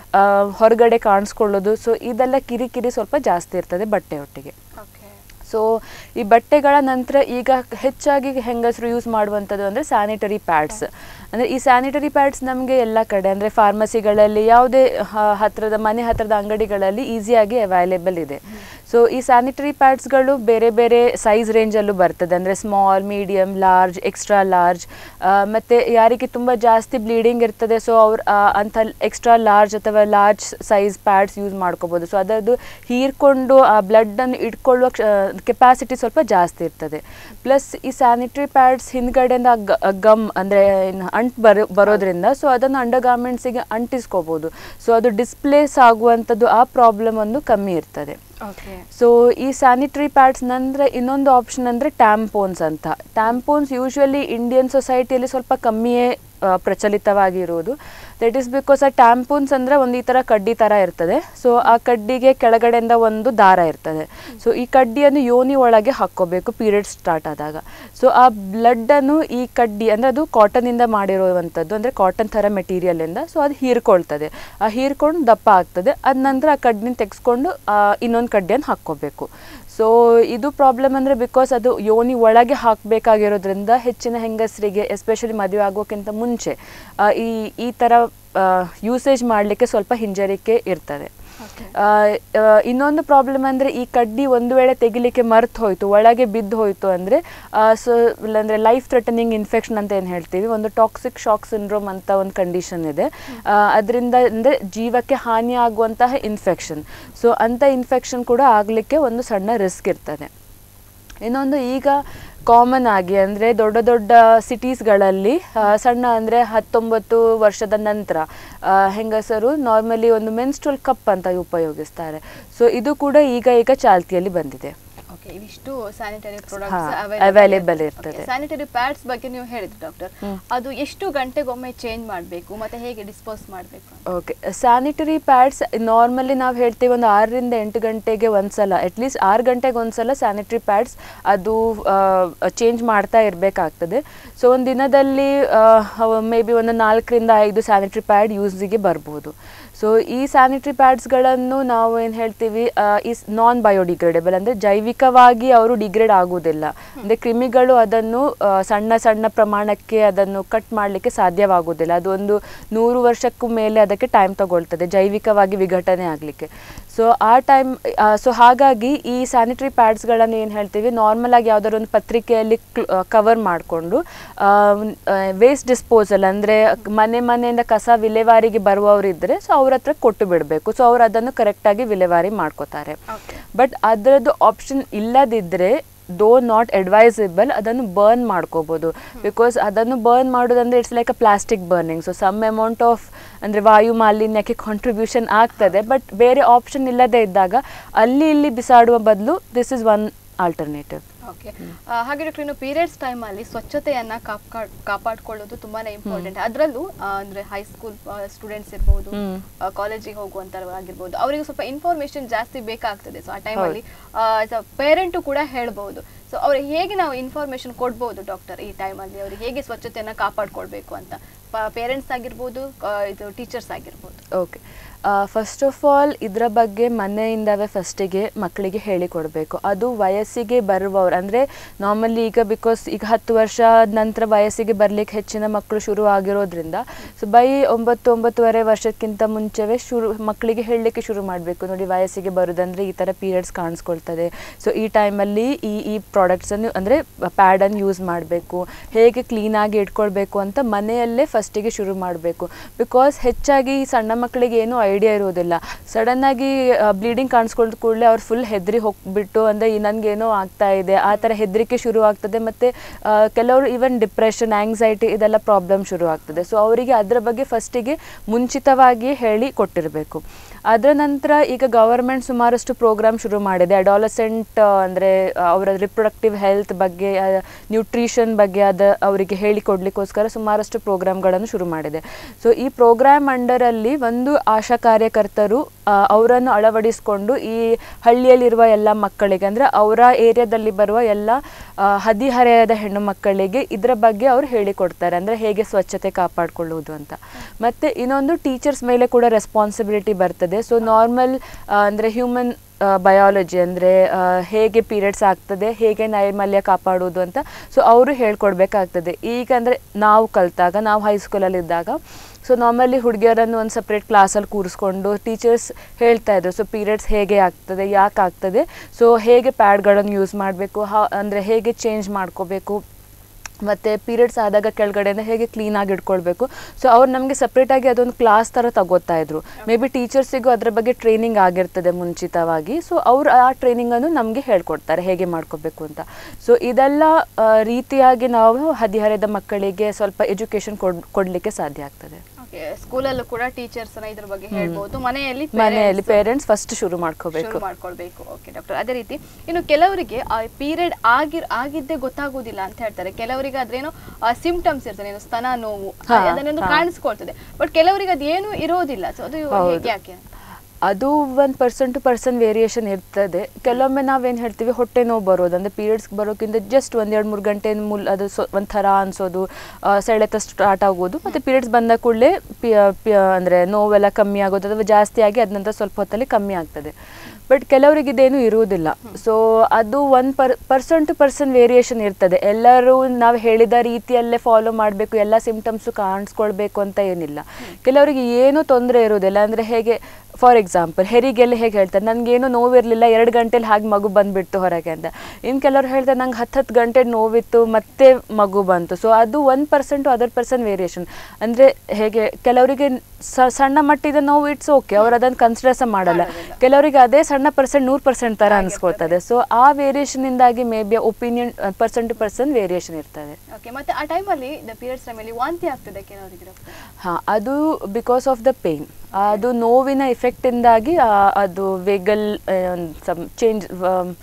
ಹೊರಗಡೆ ಕಾಣಿಸ್ಕೊಳ್ಳೋದು ಸೊ ಇದೆಲ್ಲ ಕಿರಿಕಿರಿ ಸ್ವಲ್ಪ ಜಾಸ್ತಿ ಇರ್ತದೆ ಬಟ್ಟೆ ಒಟ್ಟಿಗೆ ಓಕೆ ಸೊ ಈ ಬಟ್ಟೆಗಳ ನಂತರ ಈಗ ಹೆಚ್ಚಾಗಿ ಹೆಂಗಸರು ಯೂಸ್ ಮಾಡುವಂಥದ್ದು ಅಂದರೆ ಸ್ಯಾನಿಟರಿ ಪ್ಯಾಡ್ಸ್ ಅಂದರೆ ಈ ಸ್ಯಾನಿಟರಿ ಪ್ಯಾಡ್ಸ್ ನಮಗೆ ಎಲ್ಲ ಕಡೆ ಅಂದರೆ ಫಾರ್ಮಸಿಗಳಲ್ಲಿ ಯಾವುದೇ ಹ- ಹತ್ತಿರದ ಮನೆ ಹತ್ತಿರದ ಅಂಗಡಿಗಳಲ್ಲಿ ಈಸಿಯಾಗಿ ಅವೈಲೇಬಲ್ ಇದೆ ಸೊ ಈ ಸ್ಯಾನಿಟರಿ ಪ್ಯಾಡ್ಸ್ಗಳು ಬೇರೆ ಬೇರೆ ಸೈಜ್ ರೇಂಜಲ್ಲೂ ಬರ್ತದೆ ಅಂದರೆ small medium large extra large ಮತ್ತು ಯಾರಿಗೆ ತುಂಬ ಜಾಸ್ತಿ ಬ್ಲೀಡಿಂಗ್ ಇರ್ತದೆ ಸೊ ಅವ್ರು ಆ, ಅಂಥ ಎಕ್ಸ್ಟ್ರಾ ಲಾರ್ಜ್ ಅಥವಾ ಲಾರ್ಜ್ ಸೈಜ್ ಪ್ಯಾಡ್ಸ್ ಯೂಸ್ ಮಾಡ್ಕೋಬೋದು ಸೊ ಅದರದ್ದು ಹೀರ್ಕೊಂಡು ಆ ಬ್ಲಡ್ಡನ್ನು ಇಟ್ಕೊಳ್ಳುವ ಕೆಪಾಸಿಟಿ ಸ್ವಲ್ಪ ಜಾಸ್ತಿ ಇರ್ತದೆ ಪ್ಲಸ್ ಈ ಸ್ಯಾನಿಟರಿ ಪ್ಯಾಡ್ಸ್ ಹಿಂದ್ಗಡೆಯಿಂದ ಗಮ್ ಅಂದರೆ ಅಂಟ್ ಬರೋ ಬರೋದ್ರಿಂದ ಸೊ ಅದನ್ನು ಅಂಡರ್ ಗಾರ್ಮೆಂಟ್ಸಿಗೆ ಅಂಟಿಸ್ಕೋಬೋದು ಸೊ ಅದು ಡಿಸ್ಪ್ಲೇಸ್ ಆಗುವಂಥದ್ದು ಆ ಪ್ರಾಬ್ಲಮ್ ಒಂದು ಕಮ್ಮಿ ಇರ್ತದೆ ಓಕೆ ಸೊ ಈ ಸ್ಯಾನಿಟರಿ ಪ್ಯಾಡ್ಸ್ ನಂತರ ಇನ್ನೊಂದು ಆಪ್ಷನ್ ಅಂದರೆ ಟ್ಯಾಂಪೋನ್ಸ್ ಅಂತ ಟ್ಯಾಂಪೋನ್ಸ್ ಯೂಶ್ವಲಿ ಇಂಡಿಯನ್ ಸೊಸೈಟಿಯಲ್ಲಿ ಸ್ವಲ್ಪ ಕಮ್ಮಿಯೇ ಆ, ಪ್ರಚಲಿತವಾಗಿರುವುದು ದಟ್ ಈಸ್ ಬಿಕಾಸ್ ಆ ಟ್ಯಾಂಪೋನ್ಸ್ ಅಂದರೆ ಒಂದು ಈ ಥರ ಕಡ್ಡಿ ಥರ ಇರ್ತದೆ ಸೊ ಆ ಕಡ್ಡಿಗೆ ಕೆಳಗಡೆಯಿಂದ ಒಂದು ದಾರ ಇರ್ತದೆ ಸೊ ಈ ಕಡ್ಡಿಯನ್ನು ಯೋನಿ ಒಳಗೆ ಹಾಕ್ಕೋಬೇಕು ಪೀರಿಯಡ್ ಸ್ಟಾರ್ಟ್ ಆದಾಗ ಸೊ ಆ ಬ್ಲಡ್ಡನ್ನು ಈ ಕಡ್ಡಿ ಅಂದರೆ ಅದು ಕಾಟನಿಂದ ಮಾಡಿರುವಂಥದ್ದು ಅಂದರೆ ಕಾಟನ್ ಥರ ಮೆಟೀರಿಯಲಿಂದ ಸೊ ಅದು ಹೀರ್ಕೊಳ್ತದೆ ಆ ಹೀರ್ಕೊಂಡು ದಪ್ಪ ಆಗ್ತದೆ ಅದ ನಂತರ ಆ ಕಡ್ಡಿನ ತೆಗೆಸ್ಕೊಂಡು ಇನ್ನೊಂದು ಕಡ್ಡಿಯನ್ನು ಹಾಕ್ಕೋಬೇಕು ಸೊ ಇದು ಪ್ರಾಬ್ಲಮ್ ಅಂದರೆ ಬಿಕಾಸ್ ಅದು ಯೋನಿ ಒಳಗೆ ಹಾಕಬೇಕಾಗಿರೋದ್ರಿಂದ ಹೆಚ್ಚಿನ ಹೆಂಗಸರಿಗೆ ಎಸ್ಪೆಷಲಿ ಮದುವೆ ಆಗೋಕ್ಕಿಂತ ಮುಂಚೆ ಆ, ಈ ಈ ಥರ ಯೂಸೇಜ್ ಮಾಡಲಿಕ್ಕೆ ಸ್ವಲ್ಪ ಹಿಂಜರಿಕೆ ಇರ್ತದೆ ಆ, ಆ, ಇನ್ನೊಂದು ಪ್ರಾಬ್ಲಮ್ ಅಂದರೆ ಈ ಕಡ್ಡಿ ಒಂದು ವೇಳೆ ತೆಗಿಲಿಕ್ಕೆ ಮರ್ತು ಹೋಯಿತು ಒಳಗೆ ಬಿದ್ದು ಹೋಯಿತು ಅಂದರೆ ಸೊ ಇಲ್ಲಾಂದರೆ ಲೈಫ್ ಥ್ರೆಟನಿಂಗ್ ಇನ್ಫೆಕ್ಷನ್ ಅಂತ ಏನು ಹೇಳ್ತೀವಿ ಒಂದು ಟಾಕ್ಸಿಕ್ ಶಾಕ್ ಸಿಂಡ್ರೋಮ್ ಅಂತ ಒಂದು ಕಂಡೀಷನ್ ಇದೆ ಅದರಿಂದ ಅಂದರೆ ಜೀವಕ್ಕೆ ಹಾನಿ ಆಗುವಂತಹ ಇನ್ಫೆಕ್ಷನ್ ಸೊ ಅಂಥ ಇನ್ಫೆಕ್ಷನ್ ಕೂಡ ಆಗಲಿಕ್ಕೆ ಒಂದು ಸಣ್ಣ ರಿಸ್ಕ್ ಇರ್ತದೆ ಇನ್ನೊಂದು ಈಗ ಕಾಮನ್ ಆಗಿ ಅಂದರೆ ದೊಡ್ಡ ದೊಡ್ಡ ಸಿಟೀಸ್ಗಳಲ್ಲಿ ಸಣ್ಣ ಅಂದರೆ ಹತ್ತೊಂಬತ್ತು ವರ್ಷದ ನಂತರ ಆ, ಹೆಂಗಸರು ನಾರ್ಮಲಿ ಒಂದು ಮೆನ್ಸ್ಟ್ರಲ್ ಕಪ್ ಅಂತ ಉಪಯೋಗಿಸ್ತಾರೆ ಸೊ ಇದು ಕೂಡ ಈಗ ಈಗ ಚಾಲ್ತಿಯಲ್ಲಿ ಬಂದಿದೆ ಓಕೆ ಇವಿಷ್ಟು ಸ್ಯಾನಿಟರಿ ಹಾ, available ಇರ್ತದೆ. ಸ್ಯಾನಿಟರಿ ಪ್ಯಾಡ್ಸ್ ಬಗ್ಗೆ ನೀವು ಹೇಳಿದ್ರಿ ಡಾಕ್ಟರ್ ಅದು ಎಷ್ಟು ಗಂಟೆಗೊಮ್ಮೆ ಚೇಂಜ್ ಮಾಡಬೇಕು ಮತ್ತೆ ಹೇಗೆ ಡಿಸ್ಪೋಸ್ ಮಾಡಬೇಕು ಓಕೆ ಸ್ಯಾನಿಟರಿ ಪ್ಯಾಡ್ಸ್ ನಾರ್ಮಲಿ ನಾವು ಹೇಳ್ತೀವಿ ಒಂದು ಆರರಿಂದ ಎಂಟು ಗಂಟೆಗೆ ಒಂದ್ಸಲ ಅಟ್ಲೀಸ್ಟ್ ಆರು ಗಂಟೆಗೆ ಒಂದ್ಸಲ ಸ್ಯಾನಿಟರಿ ಪ್ಯಾಡ್ಸ್ ಅದು ಚೇಂಜ್ ಮಾಡ್ತಾ ಇರಬೇಕಾಗ್ತದೆ ಸೊ ಒಂದು ದಿನದಲ್ಲಿ ಮೇ ಬಿ ಒಂದು ನಾಲ್ಕರಿಂದ ಐದು ಸ್ಯಾನಿಟರಿ ಪ್ಯಾಡ್ ಯೂಸಿಗೆ ಬರ್ಬೋದು ಸೊ ಈ ಸ್ಯಾನಿಟರಿ ಪ್ಯಾಡ್ಸ್ಗಳನ್ನು ನಾವು ಏನು ಹೇಳ್ತೀವಿ ಈ ನಾನ್ ಬಯೋಡಿಗ್ರೇಡೇಬಲ್ ಅಂದರೆ ಜೈವಿಕವಾಗಿ ಅವರು ಡಿಗ್ರೇಡ್ ಆಗುವುದಿಲ್ಲ ಅಂದರೆ ಕ್ರಿಮಿಗಳು ಅದನ್ನು ಆ, ಸಣ್ಣ ಸಣ್ಣ ಪ್ರಮಾಣಕ್ಕೆ ಅದನ್ನು ಕಟ್ ಮಾಡಲಿಕ್ಕೆ ಸಾಧ್ಯವಾಗುವುದಿಲ್ಲ ಅದು ಒಂದು ನೂರು ವರ್ಷಕ್ಕೂ ಮೇಲೆ ಅದಕ್ಕೆ ಟೈಮ್ ತಗೊಳ್ತದೆ ಜೈವಿಕವಾಗಿ ವಿಘಟನೆ ಆಗಲಿಕ್ಕೆ ಸೊ ಆ ಟೈಮ್ ಸೊ ಹಾಗಾಗಿ ಈ ಸ್ಯಾನಿಟರಿ ಪ್ಯಾಡ್ಸ್ಗಳನ್ನು ಏನು ಹೇಳ್ತೀವಿ ನಾರ್ಮಲ್ ಆಗಿ ಯಾವ್ದಾದ್ರು ಒಂದು ಪತ್ರಿಕೆಯಲ್ಲಿ ಕವರ್ ಮಾಡಿಕೊಂಡು ವೇಸ್ಟ್ ಡಿಸ್ಪೋಸಲ್ ಅಂದರೆ ಮನೆ ಮನೆಯಿಂದ ಕಸ ವಿಲೇವಾರಿಗೆ ಬರುವವರು ಇದ್ದರೆ ಸೊ ಅವ್ರ ಹತ್ರ ಕೊಟ್ಟು ಬಿಡಬೇಕು ಸೊ ಅವ್ರು ಅದನ್ನು ಕರೆಕ್ಟಾಗಿ ವಿಲೇವಾರಿ ಮಾಡ್ಕೋತಾರೆ Okay. ಬಟ್ ಅದರದ್ದು ಆಪ್ಷನ್ ಇಲ್ಲದಿದ್ದರೆ ದೋ ನಾಟ್ ಅಡ್ವೈಸಬಲ್ ಅದನ್ನು ಬರ್ನ್ ಮಾಡ್ಕೋಬೋದು ಬಿಕಾಸ್ ಅದನ್ನು ಬರ್ನ್ ಮಾಡೋದಂದ್ರೆ it's like a plastic burning so some amount of ಅಂದರೆ ವಾಯು ಮಾಲಿನ್ಯಕ್ಕೆ ಕಾಂಟ್ರಿಬ್ಯೂಷನ್ ಆಗ್ತದೆ ಬಟ್ ಬೇರೆ ಆಪ್ಷನ್ ಇಲ್ಲದೆ ಇದ್ದಾಗ ಅಲ್ಲಿ ಇಲ್ಲಿ ಬಿಸಾಡುವ ಬದಲು this is one alternative okay ಹಾಗೆ ಡಾಕ್ಟರ್ ಇನ್ನು ಪೀರಿಯಡ್ಸ್ ಟೈಮಲ್ಲಿ ಸ್ವಚ್ಛತೆಯನ್ನ ಕಾಪಾಡ್ ಕಾಪಾಡ್ಕೊಳ್ಳೋದು ತುಂಬಾನೇ ಇಂಪಾರ್ಟೆಂಟ್ ಅದರಲ್ಲೂ ಅಂದ್ರೆ ಹೈಸ್ಕೂಲ್ ಸ್ಟೂಡೆಂಟ್ಸ್ ಇರ್ಬೋದು ಹ್ಮ್. ಕಾಲೇಜಿಗೆ ಹೋಗುವಂತವ್ರು ಆಗಿರ್ಬೋದು ಅವರಿಗೆ ಸ್ವಲ್ಪ ಇನ್ಫಾರ್ಮೇಶನ್ ಜಾಸ್ತಿ ಬೇಕಾಗ್ತದೆ ಸೊ ಆ ಟೈಮಲ್ಲಿ ಪೇರೆಂಟು ಕೂಡ ಹೇಳ್ಬೋದು ಸೊ ಅವ್ರಿಗೆ ಹೇಗೆ ನಾವು ಇನ್ಫಾರ್ಮೇಶನ್ ಕೊಡ್ಬೋದು ಡಾಕ್ಟರ್ ಈ ಟೈಮಲ್ಲಿ ಅವ್ರಿಗೆ ಹೇಗೆ ಸ್ವಚ್ಛತೆಯನ್ನ ಕಾಪಾಡ್ಕೊಳ್ಬೇಕು ಅಂತ ಪೇರೆಂಟ್ಸ್ ಆಗಿರ್ಬೋದು ಆ, ಇದು ಟೀಚರ್ಸ್ ಆಗಿರ್ಬೋದು ಓಕೆ ಫಸ್ಟ್ ಆಫ್ ಆಲ್ ಇದರ ಬಗ್ಗೆ ಮನೆಯಿಂದವೇ ಫಸ್ಟಿಗೆ ಮಕ್ಕಳಿಗೆ ಹೇಳಿಕೊಡಬೇಕು ಅದು ವಯಸ್ಸಿಗೆ ಬರುವವರು ಅಂದರೆ ನಾರ್ಮಲಿ ಈಗ ಬಿಕಾಸ್ ಈಗ ಹತ್ತು ವರ್ಷ ನಂತರ ವಯಸ್ಸಿಗೆ ಬರಲಿಕ್ಕೆ ಹೆಚ್ಚಿನ ಮಕ್ಕಳು ಶುರು ಆಗಿರೋದ್ರಿಂದ ಸೊ ಬೈ ಒಂಬತ್ತು ಒಂಬತ್ತುವರೆ ವರ್ಷಕ್ಕಿಂತ ಮುಂಚೆವೇ ಶುರು ಮಕ್ಕಳಿಗೆ ಹೇಳಲಿಕ್ಕೆ ಶುರು ಮಾಡಬೇಕು ನೋಡಿ ವಯಸ್ಸಿಗೆ ಬರೋದಂದರೆ ಈ ಥರ ಪೀರಿಯಡ್ಸ್ ಕಾಣಿಸ್ಕೊಳ್ತದೆ ಸೊ ಈ ಟೈಮಲ್ಲಿ ಈ ಈ ಪ್ರಾಡಕ್ಟ್ಸನ್ನು ಅಂದರೆ ಪ್ಯಾಡನ್ನು ಯೂಸ್ ಮಾಡಬೇಕು ಹೇಗೆ ಕ್ಲೀನಾಗಿ ಇಟ್ಕೊಳ್ಬೇಕು ಅಂತ ಮನೆಯಲ್ಲೇ ಫಸ್ಟಿಗೆ ಶುರು ಮಾಡಬೇಕು ಬಿಕಾಸ್ ಹೆಚ್ಚಾಗಿ ಈ ಸಣ್ಣ ಮಕ್ಕಳಿಗೆ ಏನೂ ಐಡಿಯಾ ಇರೋದಿಲ್ಲ ಸಡನ್ನಾಗಿ ಬ್ಲೀಡಿಂಗ್ ಕಾಣಿಸ್ಕೊಂಡ ಕೂಡಲೇ ಅವ್ರು ಫುಲ್ ಹೆದರಿ ಹೋಗ್ಬಿಟ್ಟು ಅಂದರೆ ನನಗೇನೋ ಆಗ್ತಾ ಇದೆ ಆ ಥರ ಹೆದರಿಕೆ ಶುರು ಆಗ್ತದೆ ಮತ್ತು ಕೆಲವರು ಈವನ್ ಡಿಪ್ರೆಷನ್ ಆಂಗ್ಸೈಟಿ ಇದೆಲ್ಲ ಪ್ರಾಬ್ಲಮ್ ಶುರು ಆಗ್ತದೆ ಸೊ ಅವರಿಗೆ ಅದರ ಬಗ್ಗೆ ಫಸ್ಟಿಗೆ ಮುಂಚಿತವಾಗಿ ಹೇಳಿ ಕೊಟ್ಟಿರಬೇಕು ಅದರ ನಂತರ ಈಗ ಗವರ್ಮೆಂಟ್ ಸುಮಾರಷ್ಟು ಪ್ರೋಗ್ರಾಮ್ ಶುರು ಮಾಡಿದೆ ಅಡಾಲಸೆಂಟ್ ಅಂದರೆ ಅವರ ರಿಪ್ರೊಡಕ್ಟಿವ್ ಹೆಲ್ತ್ ಬಗ್ಗೆ ನ್ಯೂಟ್ರಿಷನ್ ಬಗ್ಗೆ ಅದ ಅವರಿಗೆ ಹೇಳಿಕೊಡ್ಲಿಕ್ಕೋಸ್ಕರ ಸುಮಾರಷ್ಟು ಪ್ರೋಗ್ರಾಮ್ಗಳನ್ನು ಶುರು ಮಾಡಿದೆ ಸೊ ಈ ಪ್ರೋಗ್ರಾಮ್ ಅಂಡರಲ್ಲಿ ಒಂದು ಆಶಾ ಕಾರ್ಯಕರ್ತರು ಆ, ಅವರನ್ನು ಅಳವಡಿಸಿಕೊಂಡು ಈ ಹಳ್ಳಿಯಲ್ಲಿರುವ ಎಲ್ಲ ಮಕ್ಕಳಿಗೆ ಅಂದರೆ ಅವರ ಏರಿಯಾದಲ್ಲಿ ಬರುವ ಎಲ್ಲ ಆ, ಹದಿಹರೆಯದ ಹೆಣ್ಣು ಮಕ್ಕಳಿಗೆ ಇದರ ಬಗ್ಗೆ ಅವರು ಹೇಳಿಕೊಡ್ತಾರೆ ಅಂದರೆ ಹೇಗೆ ಸ್ವಚ್ಛತೆ ಕಾಪಾಡಿಕೊಳ್ಳುವುದು ಅಂತ ಮತ್ತು ಇನ್ನೊಂದು ಟೀಚರ್ಸ್ ಮೇಲೆ ಕೂಡ ರೆಸ್ಪಾನ್ಸಿಬಿಲಿಟಿ ಬರ್ತದೆ ಸೊ ನಾರ್ಮಲ್ ಅಂದರೆ ಹ್ಯೂಮನ್ ಬಯಾಲಜಿ ಅಂದರೆ ಹೇಗೆ ಪೀರಿಯಡ್ಸ್ ಆಗ್ತದೆ ಹೇಗೆ ನೈರ್ಮಲ್ಯ ಕಾಪಾಡುವುದು ಅಂತ ಸೊ ಅವರು ಹೇಳ್ಕೊಡ್ಬೇಕಾಗ್ತದೆ ಈಗ ಅಂದರೆ ನಾವು ಕಲಿತಾಗ ನಾವು ಹೈಸ್ಕೂಲಲ್ಲಿದ್ದಾಗ ಸೊ ನಾರ್ಮಲಿ ಹುಡುಗಿಯರನ್ನು ಒಂದು ಸಪ್ರೇಟ್ ಕ್ಲಾಸಲ್ಲಿ ಕೂರಿಸ್ಕೊಂಡು ಟೀಚರ್ಸ್ ಹೇಳ್ತಾ ಇದ್ರು ಸೊ ಪೀರಿಯಡ್ಸ್ ಹೇಗೆ ಆಗ್ತದೆ ಯಾಕೆ ಆಗ್ತದೆ ಸೊ ಹೇಗೆ ಪ್ಯಾಡ್ಗಳನ್ನು ಯೂಸ್ ಮಾಡಬೇಕು ಹಾ ಅಂದರೆ ಹೇಗೆ ಚೇಂಜ್ ಮಾಡ್ಕೋಬೇಕು ಮತ್ತು ಪೀರಿಯಡ್ಸ್ ಆದಾಗ ಕೆಳಗಡೆಯಿಂದ ಹೇಗೆ ಕ್ಲೀನಾಗಿ ಇಟ್ಕೊಳ್ಬೇಕು ಸೊ ಅವ್ರು ನಮಗೆ ಸಪ್ರೇಟಾಗಿ ಅದೊಂದು ಕ್ಲಾಸ್ ಥರ ತಗೋತಾ ಇದ್ರು ಮೇ ಬಿ ಟೀಚರ್ಸಿಗೂ ಅದ್ರ ಬಗ್ಗೆ ಟ್ರೈನಿಂಗ್ ಆಗಿರ್ತದೆ ಮುಂಚಿತವಾಗಿ ಸೊ ಅವ್ರು ಆ ಟ್ರೈನಿಂಗನ್ನು ನಮಗೆ ಹೇಳ್ಕೊಡ್ತಾರೆ ಹೇಗೆ ಮಾಡ್ಕೋಬೇಕು ಅಂತ ಸೊ ಇದೆಲ್ಲ ಆ, ರೀತಿಯಾಗಿ ನಾವು ಹದಿಹರೆಯದ ಮಕ್ಕಳಿಗೆ ಸ್ವಲ್ಪ ಎಜುಕೇಶನ್ ಕೊಡ್ ಕೊಡಲಿಕ್ಕೆ ಸಾಧ್ಯ ಆಗ್ತದೆ ಓಕೆ ಸ್ಕೂಲಲ್ಲೂ ಕೂಡ ಟೀಚರ್ಸ್ ಇದ್ರ ಬಗ್ಗೆ ಹೇಳ್ಬೋದು ಮನೆಯಲ್ಲಿ ಮನೆಯಲ್ಲಿ parents ಪೇರೆಂಟ್ಸ್ ಫಸ್ಟ್ ಶುರು ಮಾಡ್ಕೋಬೇಕು ಶುರು ಮಾಡ್ಕೊಳ್ಬೇಕು ಓಕೆ ಡಾಕ್ಟರ್ ಅದೇ ರೀತಿ ಇನ್ನು ಕೆಲವರಿಗೆ ಆ ಪೀರಿಯಡ್ ಆಗಿರ್ ಆಗಿದ್ದೇ ಗೊತ್ತಾಗುದಿಲ್ಲ ಅಂತ ಹೇಳ್ತಾರೆ ಕೆಲವರಿಗೆ ಅದ್ರೇನೋ ಸಿಂಪ್ಟಮ್ಸ್ ಇರ್ತದೆ ಏನು ಸ್ತನ ನೋವು ಹಾ, ಅದನ್ನೊಂದು ಹಾ. ಕಾಣಿಸ್ಕೊಳ್ತದೆ ಬಟ್ ಕೆಲವರಿಗೆ ಅದೇನು ಇರೋದಿಲ್ಲ ಸೊ ಅದು ಹೌದು. ಹೇಗೆ ಯಾಕೆ ಅಂತ ಅದು ಒಂದು ಪರ್ಸನ್ ಟು ಪರ್ಸನ್ ವೇರಿಯೇಷನ್ ಇರ್ತದೆ ಕೆಲವೊಮ್ಮೆ ನಾವೇನು ಹೇಳ್ತೀವಿ ಹೊಟ್ಟೆ ನೋವು ಬರೋದು ಅಂದರೆ ಪೀರಿಯಡ್ಸ್ ಬರೋಕ್ಕಿಂತ ಜಸ್ಟ್ ಒಂದೆರಡು ಮೂರು ಗಂಟೆ ಮುಲ್ ಅದು ಸೊ ಒಂಥರ ಅನ್ಸೋದು ಆ, ಸೆಳೆತ ಸ್ಟಾರ್ಟ್ ಆಗೋದು ಮತ್ತು ಪೀರಿಯಡ್ಸ್ ಬಂದ ಕೂಡಲೇ ಪಿ ಅಂದರೆ ನೋವೆಲ್ಲ ಕಮ್ಮಿ ಆಗೋದು ಅಥವಾ ಜಾಸ್ತಿ ಆಗಿ ಅದ ನಂತರ ಸ್ವಲ್ಪ ಹೊತ್ತಲ್ಲಿ ಕಮ್ಮಿ ಆಗ್ತದೆ ಬಟ್ ಕೆಲವರಿಗೆ ಇದೇನು ಇರುವುದಿಲ್ಲ ಸೊ ಅದು ಒಂದು per person to person variation ಇರ್ತದೆ ಎಲ್ಲರೂ ನಾವು ಹೇಳಿದ ರೀತಿಯಲ್ಲೇ ಫಾಲೋ ಮಾಡಬೇಕು ಎಲ್ಲ ಸಿಂಪ್ಟಮ್ಸು ಕಾಣಿಸ್ಕೊಳ್ಬೇಕು ಅಂತ ಏನಿಲ್ಲ ಕೆಲವರಿಗೆ ಏನೂ ತೊಂದರೆ ಇರುವುದಿಲ್ಲ ಅಂದರೆ ಹೇಗೆ ಫಾರ್ ಎಕ್ಸಾಂಪಲ್ ಹೆರಿಗೆಲ್ಲ ಹೇಗೆ ಹೇಳ್ತಾರೆ ನನಗೇನು ನೋವಿರಲಿಲ್ಲ ಎರಡು ಗಂಟೆಲಿ ಹಾಗೆ ಮಗು ಬಂದುಬಿಡ್ತು ಹೊರಗೆ ಅಂತ ಇನ್ನು ಕೆಲವರು ಹೇಳ್ತಾರೆ ನಂಗೆ ಹತ್ತು ಹತ್ತು ಗಂಟೆ ನೋವಿತ್ತು ಮತ್ತೆ ಮಗು ಬಂತು ಸೊ ಅದು one percent to other person variation ಅಂದರೆ ಹೇಗೆ ಕೆಲವರಿಗೆ ಸ- ಸಣ್ಣ ಮಟ್ಟಿದ ನೋವು ಇಟ್ಸ್ ಓಕೆ ಅವ್ರು ಅದನ್ನು ಕನ್ಸಿಡರ್ ಸಹ ಮಾಡಲ್ಲ ಕೆಲವರಿಗೆ ಅದೇ ಸಣ್ಣ ಪರ್ಸೆಂಟ್ ನೂರು ಪರ್ಸೆಂಟ್ ಥರ ಅನ್ಸ್ಕೊಳ್ತದೆ ಸೊ ಆ ವೇರಿಯೇಷನಿಂದಾಗಿ maybe opinion person to person variation ಇರ್ತದೆ ಓಕೆ ಮತ್ತೆ ಆ ಟೈಮಲ್ಲಿ ಪೀರಿಯಡ್ಸ್ ಟೈಮಲ್ಲಿ ವಾಂತಿ ಆಗ್ತದೆ ಕೆಲವರಿಗೆ ಡಾಕ್ಟರ್ ಹಾಂ ಅದು ಬಿಕಾಸ್ ಆಫ್ ದ ಪೇಯ್ನ್ ಅದು ನೋವಿನ ಇಫೆಕ್ಟಿಂದಾಗಿ ಅದು ವೆಗಲ್ ಸಮ್ ಚೇಂಜ್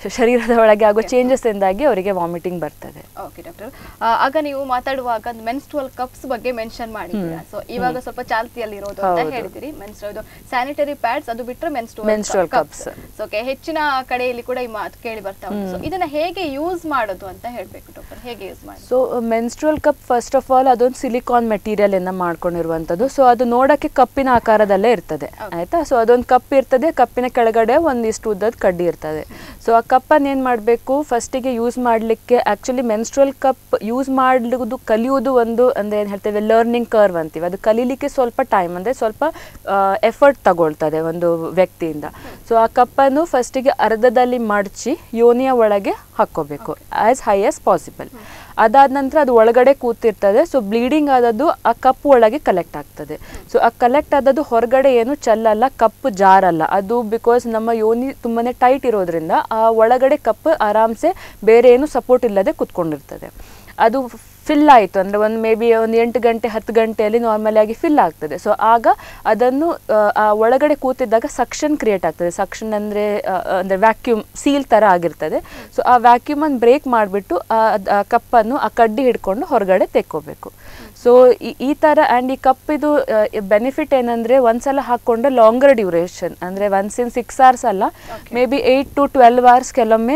ಶರೀರದ ಒಳಗೆ ಆಗೋ ಚೇಂಜಸ್ ಇಂದಾಗಿ ಅವರಿಗೆ ವಾಮಿಟಿಂಗ್ ಬರ್ತದೆ ಓಕೆ ಡಾಕ್ಟರ್ ಆಗ ನೀವು ಮಾತಾಡುವಾಗ ಮೆನ್ಸ್ಟ್ರುವಲ್ ಕಪ್ಸ್ ಬಗ್ಗೆ ಮೆನ್ಷನ್ ಮಾಡಿದ್ದೀರಾ ಸೊ ಇವಾಗ ಸ್ವಲ್ಪ ಚಾಲ್ತಿಯಲ್ಲಿ ಇರೋದು ಅಂತ ಹೌದು. ಹೇಳಿದಿರಿ ಮೆನ್ಸ್ಟ್ರು ಸ್ಯಾನಿಟರಿ ಪ್ಯಾಡ್ಸ್ ಅದು ಬಿಟ್ಟರೆ Menstrual menstrual cups. Cups okay ಹೆಚ್ಚಿನ ಕಡೆಯಲ್ಲಿ ಕೂಡ ಈ ಮಾತು ಕೇಳಿ ಬರ್ತಾ ಉಂಟು ಸೊ ಇದನ್ನ ಹೇಗೆ ಯೂಸ್ ಮಾಡೋದು ಅಂತ ಹೇಳ್ಬೇಕು ಡಾಕ್ಟರ್ ಹೇಗೆ ಯೂಸ್ ಮಾಡೋದು so menstrual cup first of all ಅದೊಂದು ಸಿಲಿಕಾನ್ ಮೆಟೀರಿಯಲ್ ಇಂದ ಮಾಡ್ಕೊಂಡಿರುವಂಥದ್ದು ಸೊ ಅದು ನೋಡಕ್ಕೆ ಕಪ್ಪಿನ ಆಕಾರದಲ್ಲೇ ಇರ್ತದೆ ಆಯ್ತಾ ಸೊ ಅದೊಂದು ಕಪ್ ಇರ್ತದೆ ಕಪ್ಪಿನ ಕೆಳಗಡೆ ಒಂದಿಷ್ಟು ಉದ್ದದ ಕಡ್ಡಿ ಇರ್ತದೆ ಸೊ ಆ ಕಪ್ಪನ್ನು ಏನು ಮಾಡಬೇಕು ಫಸ್ಟಿಗೆ ಯೂಸ್ ಮಾಡಲಿಕ್ಕೆ ಆ್ಯಕ್ಚುಲಿ ಮೆನ್ಸ್ಟ್ರಲ್ ಕಪ್ ಯೂಸ್ ಮಾಡಲಿದ್ದು ಕಲಿಯುವುದು ಒಂದು ಅಂದರೆ ಏನು ಹೇಳ್ತೇವೆ ಲರ್ನಿಂಗ್ ಕರ್ವ್ ಅಂತೀವಿ ಅದು ಕಲೀಲಿಕ್ಕೆ ಸ್ವಲ್ಪ ಟೈಮ್ ಅಂದರೆ ಸ್ವಲ್ಪ ಎಫರ್ಟ್ ತಗೊಳ್ತದೆ ಒಂದು ವ್ಯಕ್ತಿಯಿಂದ ಸೊ ಆ ಕಪ್ಪನ್ನು ಫಸ್ಟಿಗೆ ಅರ್ಧದಲ್ಲಿ ಮಡಚಿ ಯೋನಿಯ ಒಳಗೆ ಹಾಕ್ಕೋಬೇಕು ಆ್ಯಸ್ ಹೈ ಆಸ್ ಪಾಸಿಬಲ್ ಅದಾದ ನಂತರ ಅದು ಒಳಗಡೆ ಕೂತಿರ್ತದೆ ಸೊ ಬ್ಲೀಡಿಂಗ್ ಆದದ್ದು ಆ ಕಪ್ ಒಳಗೆ ಕಲೆಕ್ಟ್ ಆಗ್ತದೆ ಸೊ ಆ ಕಲೆಕ್ಟ್ ಆದದ್ದು ಹೊರಗಡೆ ಏನು ಚೆಲ್ಲಲ್ಲ ಕಪ್ ಜಾರಲ್ಲ ಅದು ಬಿಕಾಸ್ ನಮ್ಮ ಯೋನಿ ತುಂಬಾ ಟೈಟ್ ಇರೋದ್ರಿಂದ ಆ ಒಳಗಡೆ ಕಪ್ ಆರಾಮ್ಸೆ ಬೇರೆ ಏನು ಸಪೋರ್ಟ್ ಇಲ್ಲದೆ ಕುತ್ಕೊಂಡಿರ್ತದೆ ಅದು ಫಿಲ್ ಆಯಿತು ಅಂದರೆ ಒಂದು ಮೇ ಬಿ ಒಂದು ಎಂಟು ಗಂಟೆ ಹತ್ತು ಗಂಟೆಯಲ್ಲಿ ನಾರ್ಮಲ್ ಆಗಿ ಫಿಲ್ ಆಗ್ತದೆ ಸೊ ಆಗ ಅದನ್ನು ಆ, ಆ ಒಳಗಡೆ ಕೂತಿದ್ದಾಗ ಸಕ್ಷನ್ ಕ್ರಿಯೇಟ್ ಆಗ್ತದೆ ಸಕ್ಷನ್ ಅಂದರೆ ಅಂದರೆ ವ್ಯಾಕ್ಯೂಮ್ ಸೀಲ್ ಥರ ಆಗಿರ್ತದೆ ಸೊ ಆ ವ್ಯಾಕ್ಯೂಮನ್ನು ಬ್ರೇಕ್ ಮಾಡಿಬಿಟ್ಟು ಆ ಕಪ್ಪನ್ನು ಆ ಕಡ್ಡಿ ಹಿಡ್ಕೊಂಡು ಹೊರಗಡೆ ತೆಕ್ಕೋಬೇಕು ಸೊ ಈ ಥರ ಆ್ಯಂಡ್ ಈ ಕಪ್ಪಿದು ಬೆನಿಫಿಟ್ ಏನಂದರೆ ಒಂದ್ಸಲ ಹಾಕ್ಕೊಂಡ್ರೆ ಲಾಂಗರ್ ಡ್ಯೂರೇಷನ್ ಅಂದರೆ ಒನ್ಸ್ ಇನ್ ಸಿಕ್ಸ್ ಅವರ್ಸ್ ಅಲ್ಲ maybe eight to twelve hours ಕೆಲವೊಮ್ಮೆ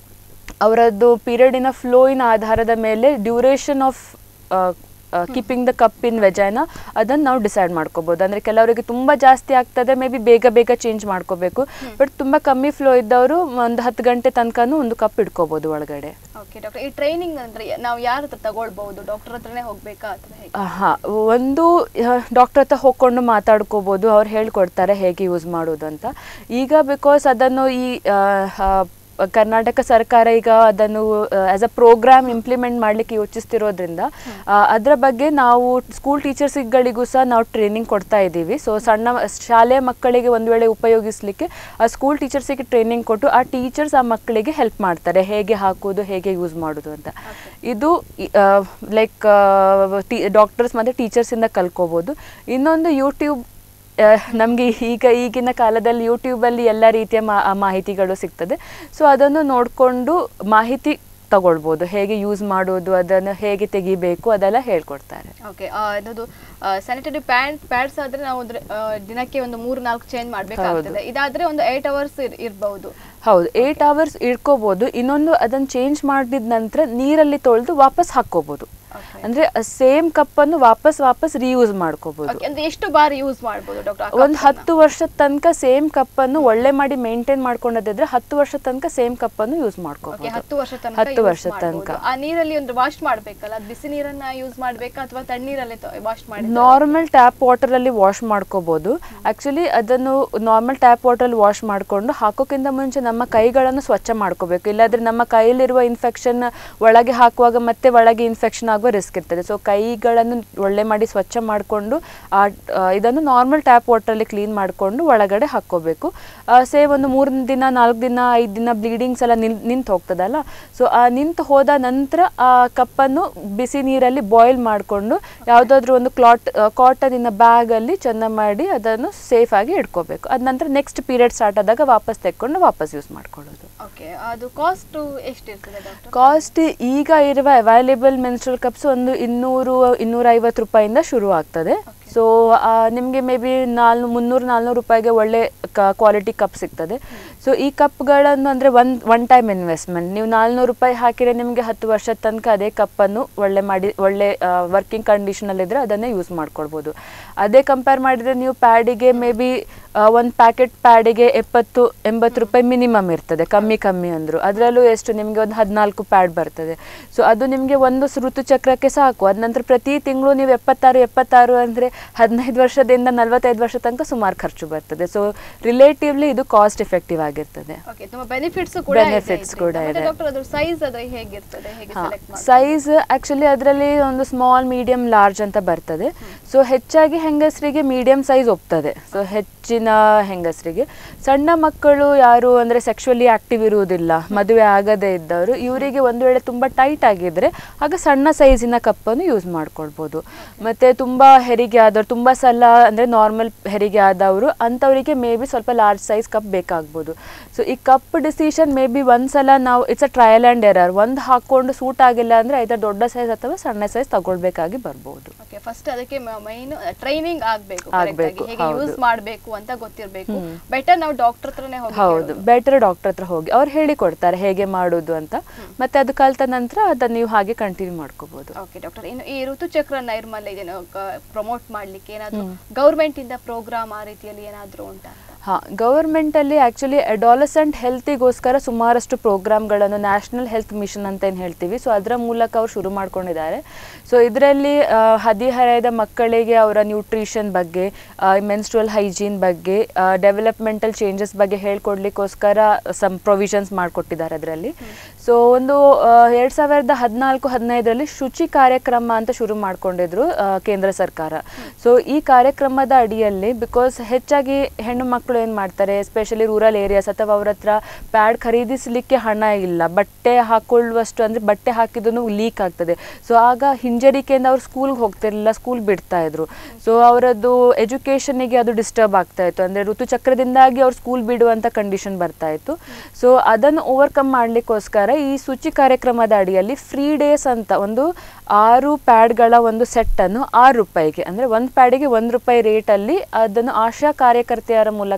ಅವರದ್ದು ಪೀರಿಯಡಿನ ಫ್ಲೋಯಿನ ಆಧಾರದ ಮೇಲೆ duration of keeping the cup in vagina ಅದನ್ನು ನಾವು ಡಿಸೈಡ್ ಮಾಡ್ಕೋಬೋದು ಅಂದರೆ ಕೆಲವರಿಗೆ ತುಂಬ ಜಾಸ್ತಿ ಆಗ್ತದೆ ಮೇ ಬಿ ಬೇಗ ಬೇಗ ಚೇಂಜ್ ಮಾಡ್ಕೋಬೇಕು ಬಟ್ ತುಂಬ ಕಮ್ಮಿ ಫ್ಲೋ ಇದ್ದವರು ಒಂದು ಹತ್ತು ಗಂಟೆ ತನಕನೂ ಒಂದು ಕಪ್ ಇಟ್ಕೋಬೋದು ಒಳಗಡೆ ಓಕೆ ಡಾಕ್ಟರ್ ಈ ಟ್ರೈನಿಂಗ್ ಅಂದ್ರೆ ನಾವು ಯಾರ ಹತ್ರ ತಗೊಳ್ಬಹುದು ಡಾಕ್ಟರ್ ಹತ್ರನೇ ಹೋಗ್ಬೇಕಾ ಅಥವಾ ಹೇಗೆ ಹಾಂ ಒಂದು ಡಾಕ್ಟರ್ ಹತ್ರ ಹೋಗ್ಕೊಂಡು ಮಾತಾಡ್ಕೋಬೋದು ಅವ್ರು ಹೇಳ್ಕೊಡ್ತಾರೆ ಹೇಗೆ ಯೂಸ್ ಮಾಡೋದು ಅಂತ ಈಗ ಬಿಕಾಸ್ ಅದನ್ನು ಈ ಆ, ಆ, ಕರ್ನಾಟಕ ಸರ್ಕಾರ ಈಗ ಅದನ್ನು ಆಸ್ ಅ ಪ್ರೋಗ್ರಾಮ್ ಇಂಪ್ಲಿಮೆಂಟ್ ಮಾಡಲಿಕ್ಕೆ ಯೋಚಿಸ್ತಿರೋದ್ರಿಂದ ಆ, ಅದರ ಬಗ್ಗೆ ನಾವು ಸ್ಕೂಲ್ ಟೀಚರ್ಸ್ಗಳಿಗೂ ಸಹ ನಾವು ಟ್ರೈನಿಂಗ್ ಕೊಡ್ತಾ ಇದ್ದೀವಿ ಸೊ ಸಣ್ಣ ಶಾಲೆಯ ಮಕ್ಕಳಿಗೆ ಒಂದು ವೇಳೆ ಉಪಯೋಗಿಸ್ಲಿಕ್ಕೆ ಆ ಸ್ಕೂಲ್ ಟೀಚರ್ಸಿಗೆ ಟ್ರೈನಿಂಗ್ ಕೊಟ್ಟು ಆ ಟೀಚರ್ಸ್ ಆ ಮಕ್ಕಳಿಗೆ ಹೆಲ್ಪ್ ಮಾಡ್ತಾರೆ ಹೇಗೆ ಹಾಕೋದು ಹೇಗೆ ಯೂಸ್ ಮಾಡೋದು ಅಂತ ಇದು ಲೈಕ್ ಡಾಕ್ಟರ್ಸ್ ಮತ್ತು ಟೀಚರ್ಸಿಂದ ಕಲ್ಕೋಬೋದು ಇನ್ನೊಂದು ಯೂಟ್ಯೂಬ್ ನಮಗೆ ಈಗ ಈಗಿನ ಕಾಲದಲ್ಲಿ ಯೂಟ್ಯೂಬಲ್ಲಿ ಎಲ್ಲ ರೀತಿಯ ಮಾ- ಮಾಹಿತಿಗಳು ಸಿಗ್ತದೆ ಸೊ ಅದನ್ನು ನೋಡಿಕೊಂಡು ಮಾಹಿತಿ ತಗೊಳ್ಬೋದು ಹೇಗೆ ಯೂಸ್ ಮಾಡೋದು ಅದನ್ನು ಹೇಗೆ ತೆಗಿಬೇಕು ಅದೆಲ್ಲ ಹೇಳ್ಕೊಡ್ತಾರೆ ಓಕೆ ಇದು ಸ್ಯಾನಿಟರಿ ಪ್ಯಾಂಟ್ ಪ್ಯಾಡ್ಸ್ ಆದ್ರೆ ನಾವು ಅಂದ್ರೆ, ಆ, ದಿನಕ್ಕೆ ಒಂದು ಮೂರು ನಾಲ್ಕು ಚೇಂಜ್ ಮಾಡ್ಬೇಕಾಗ್ತದೆ ಇದಾದ್ರೆ ಒಂದು ಏಟ್ ಅವರ್ಸ್ ಇರ್ಬಹುದು ಹೌದು ಏಯ್ಟ್ ಅವರ್ಸ್ ಇಟ್ಕೋಬೋದು ಇನ್ನೊಂದು ಅದನ್ನು ಚೇಂಜ್ ಮಾಡಿದ ನಂತರ ನೀರಲ್ಲಿ ತೊಳೆದು ವಾಪಸ್ ಹಾಕ್ಕೋಬೋದು Okay. ಅಂದರೆ ಸೇಮ್ ಕಪ್ಪನ್ನು ವಾಪಸ್ ವಾಪಸ್ ರೀಯೂಸ್ ಮಾಡ್ಕೋಬೋದು Okay, ಅಂದ್ರೆ ಎಷ್ಟು ಬಾರಿ ಯೂಸ್ ಮಾಡ್ಬೋದು ಡಾಕ್ಟರ್ ಒಂದು ಹತ್ತು ವರ್ಷದ ತನಕ ಸೇಮ್ ಕಪ್ಪನ್ನು ಒಳ್ಳೆ ಮಾಡಿ ಮೇಂಟೈನ್ ಮಾಡ್ಕೊಂಡದಿದ್ರೆ ಹತ್ತು ವರ್ಷ ತನಕ ಸೇಮ್ ಕಪ್ಪನ್ನು ಯೂಸ್ ಓಕೆ ಮಾಡ್ಕೋಬಹುದು ಹತ್ತು ವರ್ಷ ತನಕ ಹತ್ತು use ವರ್ಷ ಮಾಡ್ಬೋದು. ತನಕ ಆ ನೀರಲ್ಲಿ ಒಂದು ವಾಶ್ ಮಾಡ್ಬೇಕಲ್ಲ ಅದ್ ಬಿಸಿ ನೀರನ್ನ ಯೂಸ್ ಮಾಡ್ಬೇಕಾ ಅಥವಾ ತಣ್ಣೀರಲ್ಲೇ ವಾಶ್ ಮಾಡಿ ನಾರ್ಮಲ್ ಟ್ಯಾಪ್ ವಾಟರಲ್ಲಿ ವಾಶ್ ಮಾಡ್ಕೋಬಹುದು ಆಕ್ಚುಲಿ ಅದನ್ನು ನಾರ್ಮಲ್ ಟ್ಯಾಪ್ ವಾಟರಲ್ಲಿ ವಾಶ್ ಮಾಡಿಕೊಂಡು ಹಾಕೋಕ್ಕಿಂತ ಮುಂಚೆ ನಮ್ಮ ಕೈಗಳನ್ನು ಸ್ವಚ್ಛ ಮಾಡ್ಕೋಬೇಕು ಇಲ್ಲಾಂದ್ರೆ ನಮ್ಮ ಕೈಯಲ್ಲಿರುವ ಇನ್ಫೆಕ್ಷನ್ ಒಳಗೆ ಹಾಕುವಾಗ ಮತ್ತೆ ಒಳಗೆ ಇನ್ಫೆಕ್ಷನ್ ಆಗುವ ರಿಸ್ಕ್ ಇರ್ತದೆ ಸೊ ಕೈಗಳನ್ನು ಒಳ್ಳೆ ಮಾಡಿ ಸ್ವಚ್ಛ ಮಾಡಿಕೊಂಡು ಆ ಆ, ಇದನ್ನು ನಾರ್ಮಲ್ ಟ್ಯಾಪ್ ವಾಟರಲ್ಲಿ ಕ್ಲೀನ್ ಮಾಡಿಕೊಂಡು ಒಳಗಡೆ ಹಾಕ್ಕೋಬೇಕು ಸೇಮ್ ಒಂದು ಮೂರು ದಿನ ನಾಲ್ಕು ದಿನ ಐದು ದಿನ ಬ್ಲೀಡಿಂಗ್ಸ್ ಎಲ್ಲ ನಿಲ್ ನಿಂತು ಹೋಗ್ತದಲ್ಲ ಸೊ ಆ ನಿಂತು ಹೋದ ನಂತರ ಆ ಕಪ್ಪನ್ನು ಬಿಸಿ ನೀರಲ್ಲಿ ಬಾಯ್ಲ್ ಮಾಡಿಕೊಂಡು ಯಾವುದಾದ್ರೂ ಒಂದು ಕ್ಲಾಟ್ ಕಾಟನಿನ ಬ್ಯಾಗಲ್ಲಿ ಚೆಂದ ಮಾಡಿ ಅದನ್ನು ಸೇಫ್ ಆಗಿ ಇಟ್ಕೋಬೇಕು ಅದ ನಂತರ ನೆಕ್ಸ್ಟ್ ಪೀರಿಯಡ್ ಸ್ಟಾರ್ಟ್ ಆದಾಗ ವಾಪಸ್ ತೆಕ್ಕೊಂಡು ವಾಪಸ್ ಯೂಸ್ ಮಾಡ್ಕೊಳ್ಳೋದು ಓಕೆ ಅದು ಕಾಸ್ಟ್ ಎಷ್ಟಿರ್ತದೆ ಡಾಕ್ಟರ್ ಕಾಸ್ಟ್ ಈಗ ಇರುವ ಅವೈಲೇಬಲ್ ಮೆನ್ಸ್ಟ್ರಲ್ ಕಪ್ಸ್ ಒಂದು ಇನ್ನೂರು ಇನ್ನೂರ ಐವತ್ತು ರೂಪಾಯಿಂದ ಶುರು ಆಗ್ತದೆ ಸೊ ನಿಮಗೆ ಮೇ ಬಿ ನಾಲ್ನು ಮುನ್ನೂರು ನಾಲ್ನೂರು ರೂಪಾಯಿಗೆ ಒಳ್ಳೆ ಕ್ವಾಲಿಟಿ ಕಪ್ ಸಿಗ್ತದೆ ಸೊ ಈ ಕಪ್ಗಳನ್ನು ಅಂದರೆ ಒನ್ ಒನ್ ಟೈಮ್ ಇನ್ವೆಸ್ಟ್ಮೆಂಟ್ ನೀವು ನಾಲ್ನೂರು ರೂಪಾಯಿ ಹಾಕಿದರೆ ನಿಮಗೆ ಹತ್ತು ವರ್ಷದ ತನಕ ಅದೇ ಕಪ್ಪನ್ನು ಒಳ್ಳೆ ಮಾಡಿ ಒಳ್ಳೆ ವರ್ಕಿಂಗ್ ಕಂಡೀಷನಲ್ಲಿದ್ದರೆ ಅದನ್ನೇ ಯೂಸ್ ಮಾಡ್ಕೊಳ್ಬೋದು ಅದೇ ಕಂಪೇರ್ ಮಾಡಿದರೆ ನೀವು ಪ್ಯಾಡಿಗೆ ಮೇ ಬಿ ಒಂದು ಪ್ಯಾಕೆಟ್ ಪ್ಯಾಡಿಗೆ ಎಪ್ಪತ್ತು ಎಂಬತ್ತು ರೂಪಾಯಿ ಮಿನಿಮಮ್ ಇರ್ತದೆ ಕಮ್ಮಿ ಕಮ್ಮಿ ಅಂದರು ಅದರಲ್ಲೂ ಎಷ್ಟು ನಿಮಗೆ ಒಂದು ಹದಿನಾಲ್ಕು ಪ್ಯಾಡ್ ಬರ್ತದೆ ಸೊ ಅದು ನಿಮಗೆ ಒಂದು ಸ್- ಋತುಚಕ್ರಕ್ಕೆ ಸಾಕು ಅದ ನಂತರ ಪ್ರತಿ ತಿಂಗಳು ನೀವು ಎಪ್ಪತ್ತಾರು ಎಪ್ಪತ್ತಾರು ಅಂದರೆ ಹದಿನೈದು ವರ್ಷದಿಂದ ನಲವತ್ತೈದು ವರ್ಷ ತನಕ ಸುಮಾರು ಖರ್ಚು ಬರ್ತದೆ ಸೊ ರಿಲೇಟಿವ್ಲಿ ಇದು ಕಾಸ್ಟ್ ಎಫೆಕ್ಟಿವ್ ಆಗಿರ್ತದೆ ಓಕೆ ತುಂಬಾ ಬೆನಿಫಿಟ್ಸ್ ಕೂಡ Benefits ಕೂಡ ಇದೆ. ಡಾಕ್ಟರ್ ಅದ್ರ ಸೈಜ್ ಅದ್ರ ಹೇಗಿರ್ತದೆ ಹೇಗೆ ಸೆಲೆಕ್ಟ್ ಮಾಡಿ ಸೈಜ್ ಆ್ಯಕ್ಚುಲಿ ಅದರಲ್ಲಿ ಒಂದು ಸ್ಮಾಲ್ ಮೀಡಿಯಂ ಲಾರ್ಜ್ ಅಂತ ಬರ್ತದೆ ಸೊ ಹೆಚ್ಚಾಗಿ ಹೆಂಗಸರಿಗೆ ಮೀಡಿಯಂ ಸೈಜ್ ಒಪ್ತದೆ ಸೊ ಹೆಚ್ಚಿನ ವಯಸ್ಸಿನ ಹೆಂಗಸರಿಗೆ ಸಣ್ಣ ಮಕ್ಕಳು ಯಾರು ಅಂದರೆ ಸೆಕ್ಷುವಲಿ ಆಕ್ಟಿವ್ ಇರುವುದಿಲ್ಲ ಮದುವೆ ಆಗದೇ ಇದ್ದವರು ಇವರಿಗೆ ಒಂದು ವೇಳೆ ತುಂಬ ಟೈಟ್ ಆಗಿದ್ರೆ ಆಗ ಸಣ್ಣ ಸೈಜಿನ ಕಪ್ಪನ್ನು ಯೂಸ್ ಮಾಡ್ಕೊಳ್ಬೋದು ಮತ್ತು ತುಂಬ ಹೆರಿಗೆ ಆದವರು ತುಂಬ ಸಲ ಅಂದರೆ ನಾರ್ಮಲ್ ಹೆರಿಗೆ ಆದವರು ಅಂಥವರಿಗೆ ಮೇ ಬಿ ಸ್ವಲ್ಪ ಲಾರ್ಜ್ ಸೈಜ್ ಕಪ್ ಬೇಕಾಗ್ಬೋದು ಸೊ ಈ ಕಪ್ ಡಿಸಿಷನ್ ಮೇ ಬಿ ಒಂದ್ಸಲ ನಾವು it's a trial and error ಒಂದು ಹಾಕ್ಕೊಂಡು ಸೂಟ್ ಆಗಿಲ್ಲ ಅಂದರೆ ಐದರ್ ದೊಡ್ಡ ಸೈಜ್ ಅಥವಾ ಸಣ್ಣ ಸೈಜ್ ತಗೊಳ್ಬೇಕಾಗಿ ಬರ್ಬೋದು ಓಕೆ ಫಸ್ಟ್ ಅದಕ್ಕೆ ಮೈನ್ ಟ್ರೈನಿಂಗ್ ಆಗ್ಬೇಕು ಆಗ್ಬೇಕು, correct ಆಗಿ. ಹೇಗೆ ಹೌದು. ಯೂಸ್ ಮಾಡಬೇಕು ಅಂತ ಗೊತ್ತಿರಬೇಕು ಬೆಟರ್ ನಾವು ಡಾಕ್ಟರ್ ಹತ್ರನೇ ಹೋಗಿ ಹೌದು ಬೆಟರ್ ಡಾಕ್ಟರ್ ಹತ್ರ ಹೋಗಿ ಅವ್ರು ಹೇಳಿ ಕೊಡ್ತಾರೆ ಹೇಗೆ ಮಾಡೋದು ಅಂತ ಮತ್ತೆ ಅದು ಕಲ್ತ ನಂತರ ಅದನ್ನ ನೀವು ಹಾಗೆ ಕಂಟಿನ್ಯೂ ಮಾಡ್ಕೋಬಹುದು ಓಕೆ ಡಾಕ್ಟರ್ ಇನ್ನು ಈ ಋತುಚಕ್ರ ನೈರ್ಮಲ್ಯ ಇದನ್ನು ಪ್ರಮೋಟ್ ಮಾಡ್ಲಿಕ್ಕೆ ಏನಾದ್ರು ಗೌರ್ಮೆಂಟ್ ಇಂದ ಪ್ರೋಗ್ರಾಮ್ ಆ ರೀತಿಯಲ್ಲಿ ಏನಾದ್ರು ಉಂಟಾ ಅಂತ ಹಾಂ ಗೌರ್ಮೆಂಟಲ್ಲಿ ಆ್ಯಕ್ಚುಲಿ ಅಡಾಲಸೆಂಟ್ ಹೆಲ್ತಿಗೋಸ್ಕರ ಸುಮಾರಷ್ಟು ಪ್ರೋಗ್ರಾಮ್ಗಳನ್ನು ನ್ಯಾಷನಲ್ ಹೆಲ್ತ್ ಮಿಷನ್ ಅಂತ ಏನು ಹೇಳ್ತೀವಿ ಸೊ ಅದರ ಮೂಲಕ ಅವ್ರು ಶುರು ಮಾಡ್ಕೊಂಡಿದ್ದಾರೆ ಸೊ ಇದರಲ್ಲಿ ಹದಿಹರೆಯದ ಮಕ್ಕಳಿಗೆ ಅವರ ನ್ಯೂಟ್ರಿಷನ್ ಬಗ್ಗೆ ಮೆನ್ಸ್ಟ್ರುವಲ್ ಹೈಜೀನ್ ಬಗ್ಗೆ ಡೆವಲಪ್ಮೆಂಟಲ್ ಚೇಂಜಸ್ ಬಗ್ಗೆ ಹೇಳ್ಕೊಡ್ಲಿಕ್ಕೋಸ್ಕರ ಸಮ್ ಪ್ರೊವಿಷನ್ಸ್ ಮಾಡಿಕೊಟ್ಟಿದ್ದಾರೆ ಅದರಲ್ಲಿ ಸೊ ಒಂದು ಎರಡು ಸಾವಿರದ ಹದಿನಾಲ್ಕು ಹದಿನೈದರಲ್ಲಿ ಶುಚಿ ಕಾರ್ಯಕ್ರಮ ಅಂತ ಶುರು ಮಾಡ್ಕೊಂಡಿದ್ರು ಆ, ಕೇಂದ್ರ ಸರ್ಕಾರ ಸೊ ಈ ಕಾರ್ಯಕ್ರಮದ ಅಡಿಯಲ್ಲಿ ಬಿಕಾಸ್ ಹೆಚ್ಚಾಗಿ ಹೆಣ್ಣು ಮಕ್ಕಳು ಏನು ಮಾಡ್ತಾರೆ ಎಸ್ಪೆಷಲಿ ರೂರಲ್ ಏರಿಯಾಸ್ ಅಥವಾ ಅವ್ರ ಹತ್ರ ಪ್ಯಾಡ್ ಖರೀದಿಸಲಿಕ್ಕೆ ಹಣ ಇಲ್ಲ ಬಟ್ಟೆ ಹಾಕೊಳ್ಳುವಷ್ಟು ಅಂದರೆ ಬಟ್ಟೆ ಹಾಕಿದ್ದು ಲೀಕ್ ಆಗ್ತದೆ ಸೊ ಆಗ ಹಿಂಜರಿಕೆಯಿಂದ ಅವ್ರು ಸ್ಕೂಲ್ಗೆ ಹೋಗ್ತಿರ್ಲಿಲ್ಲ ಸ್ಕೂಲ್ ಬಿಡ್ತಾ ಇದ್ರು ಸೊ ಅವರದ್ದು ಎಜುಕೇಷನಿಗೆ ಅದು ಡಿಸ್ಟರ್ಬ್ ಆಗ್ತಾ ಇತ್ತು ಅಂದರೆ ಋತುಚಕ್ರದಿಂದಾಗಿ ಅವ್ರು ಸ್ಕೂಲ್ ಬಿಡುವಂಥ ಕಂಡೀಷನ್ ಬರ್ತಾ ಇತ್ತು ಸೊ ಅದನ್ನು ಓವರ್ಕಮ್ ಮಾಡಲಿಕ್ಕೋಸ್ಕರ ಈ ಶುಚಿ ಕಾರ್ಯಕ್ರಮದ ಅಡಿಯಲ್ಲಿ ಫ್ರೀ ಡೇಸ್ ಅಂತ ಒಂದು ಆರು ಪ್ಯಾಡ್ಗಳ ಒಂದು ಸೆಟ್ಟನ್ನು ಆರು ರೂಪಾಯಿಗೆ ಅಂದರೆ ಒಂದು ಪ್ಯಾಡಿಗೆ ಒಂದು ರೂಪಾಯಿ ರೇಟಲ್ಲಿ ಅದನ್ನು ಆಶಾ ಕಾರ್ಯಕರ್ತೆಯರ ಮೂಲಕ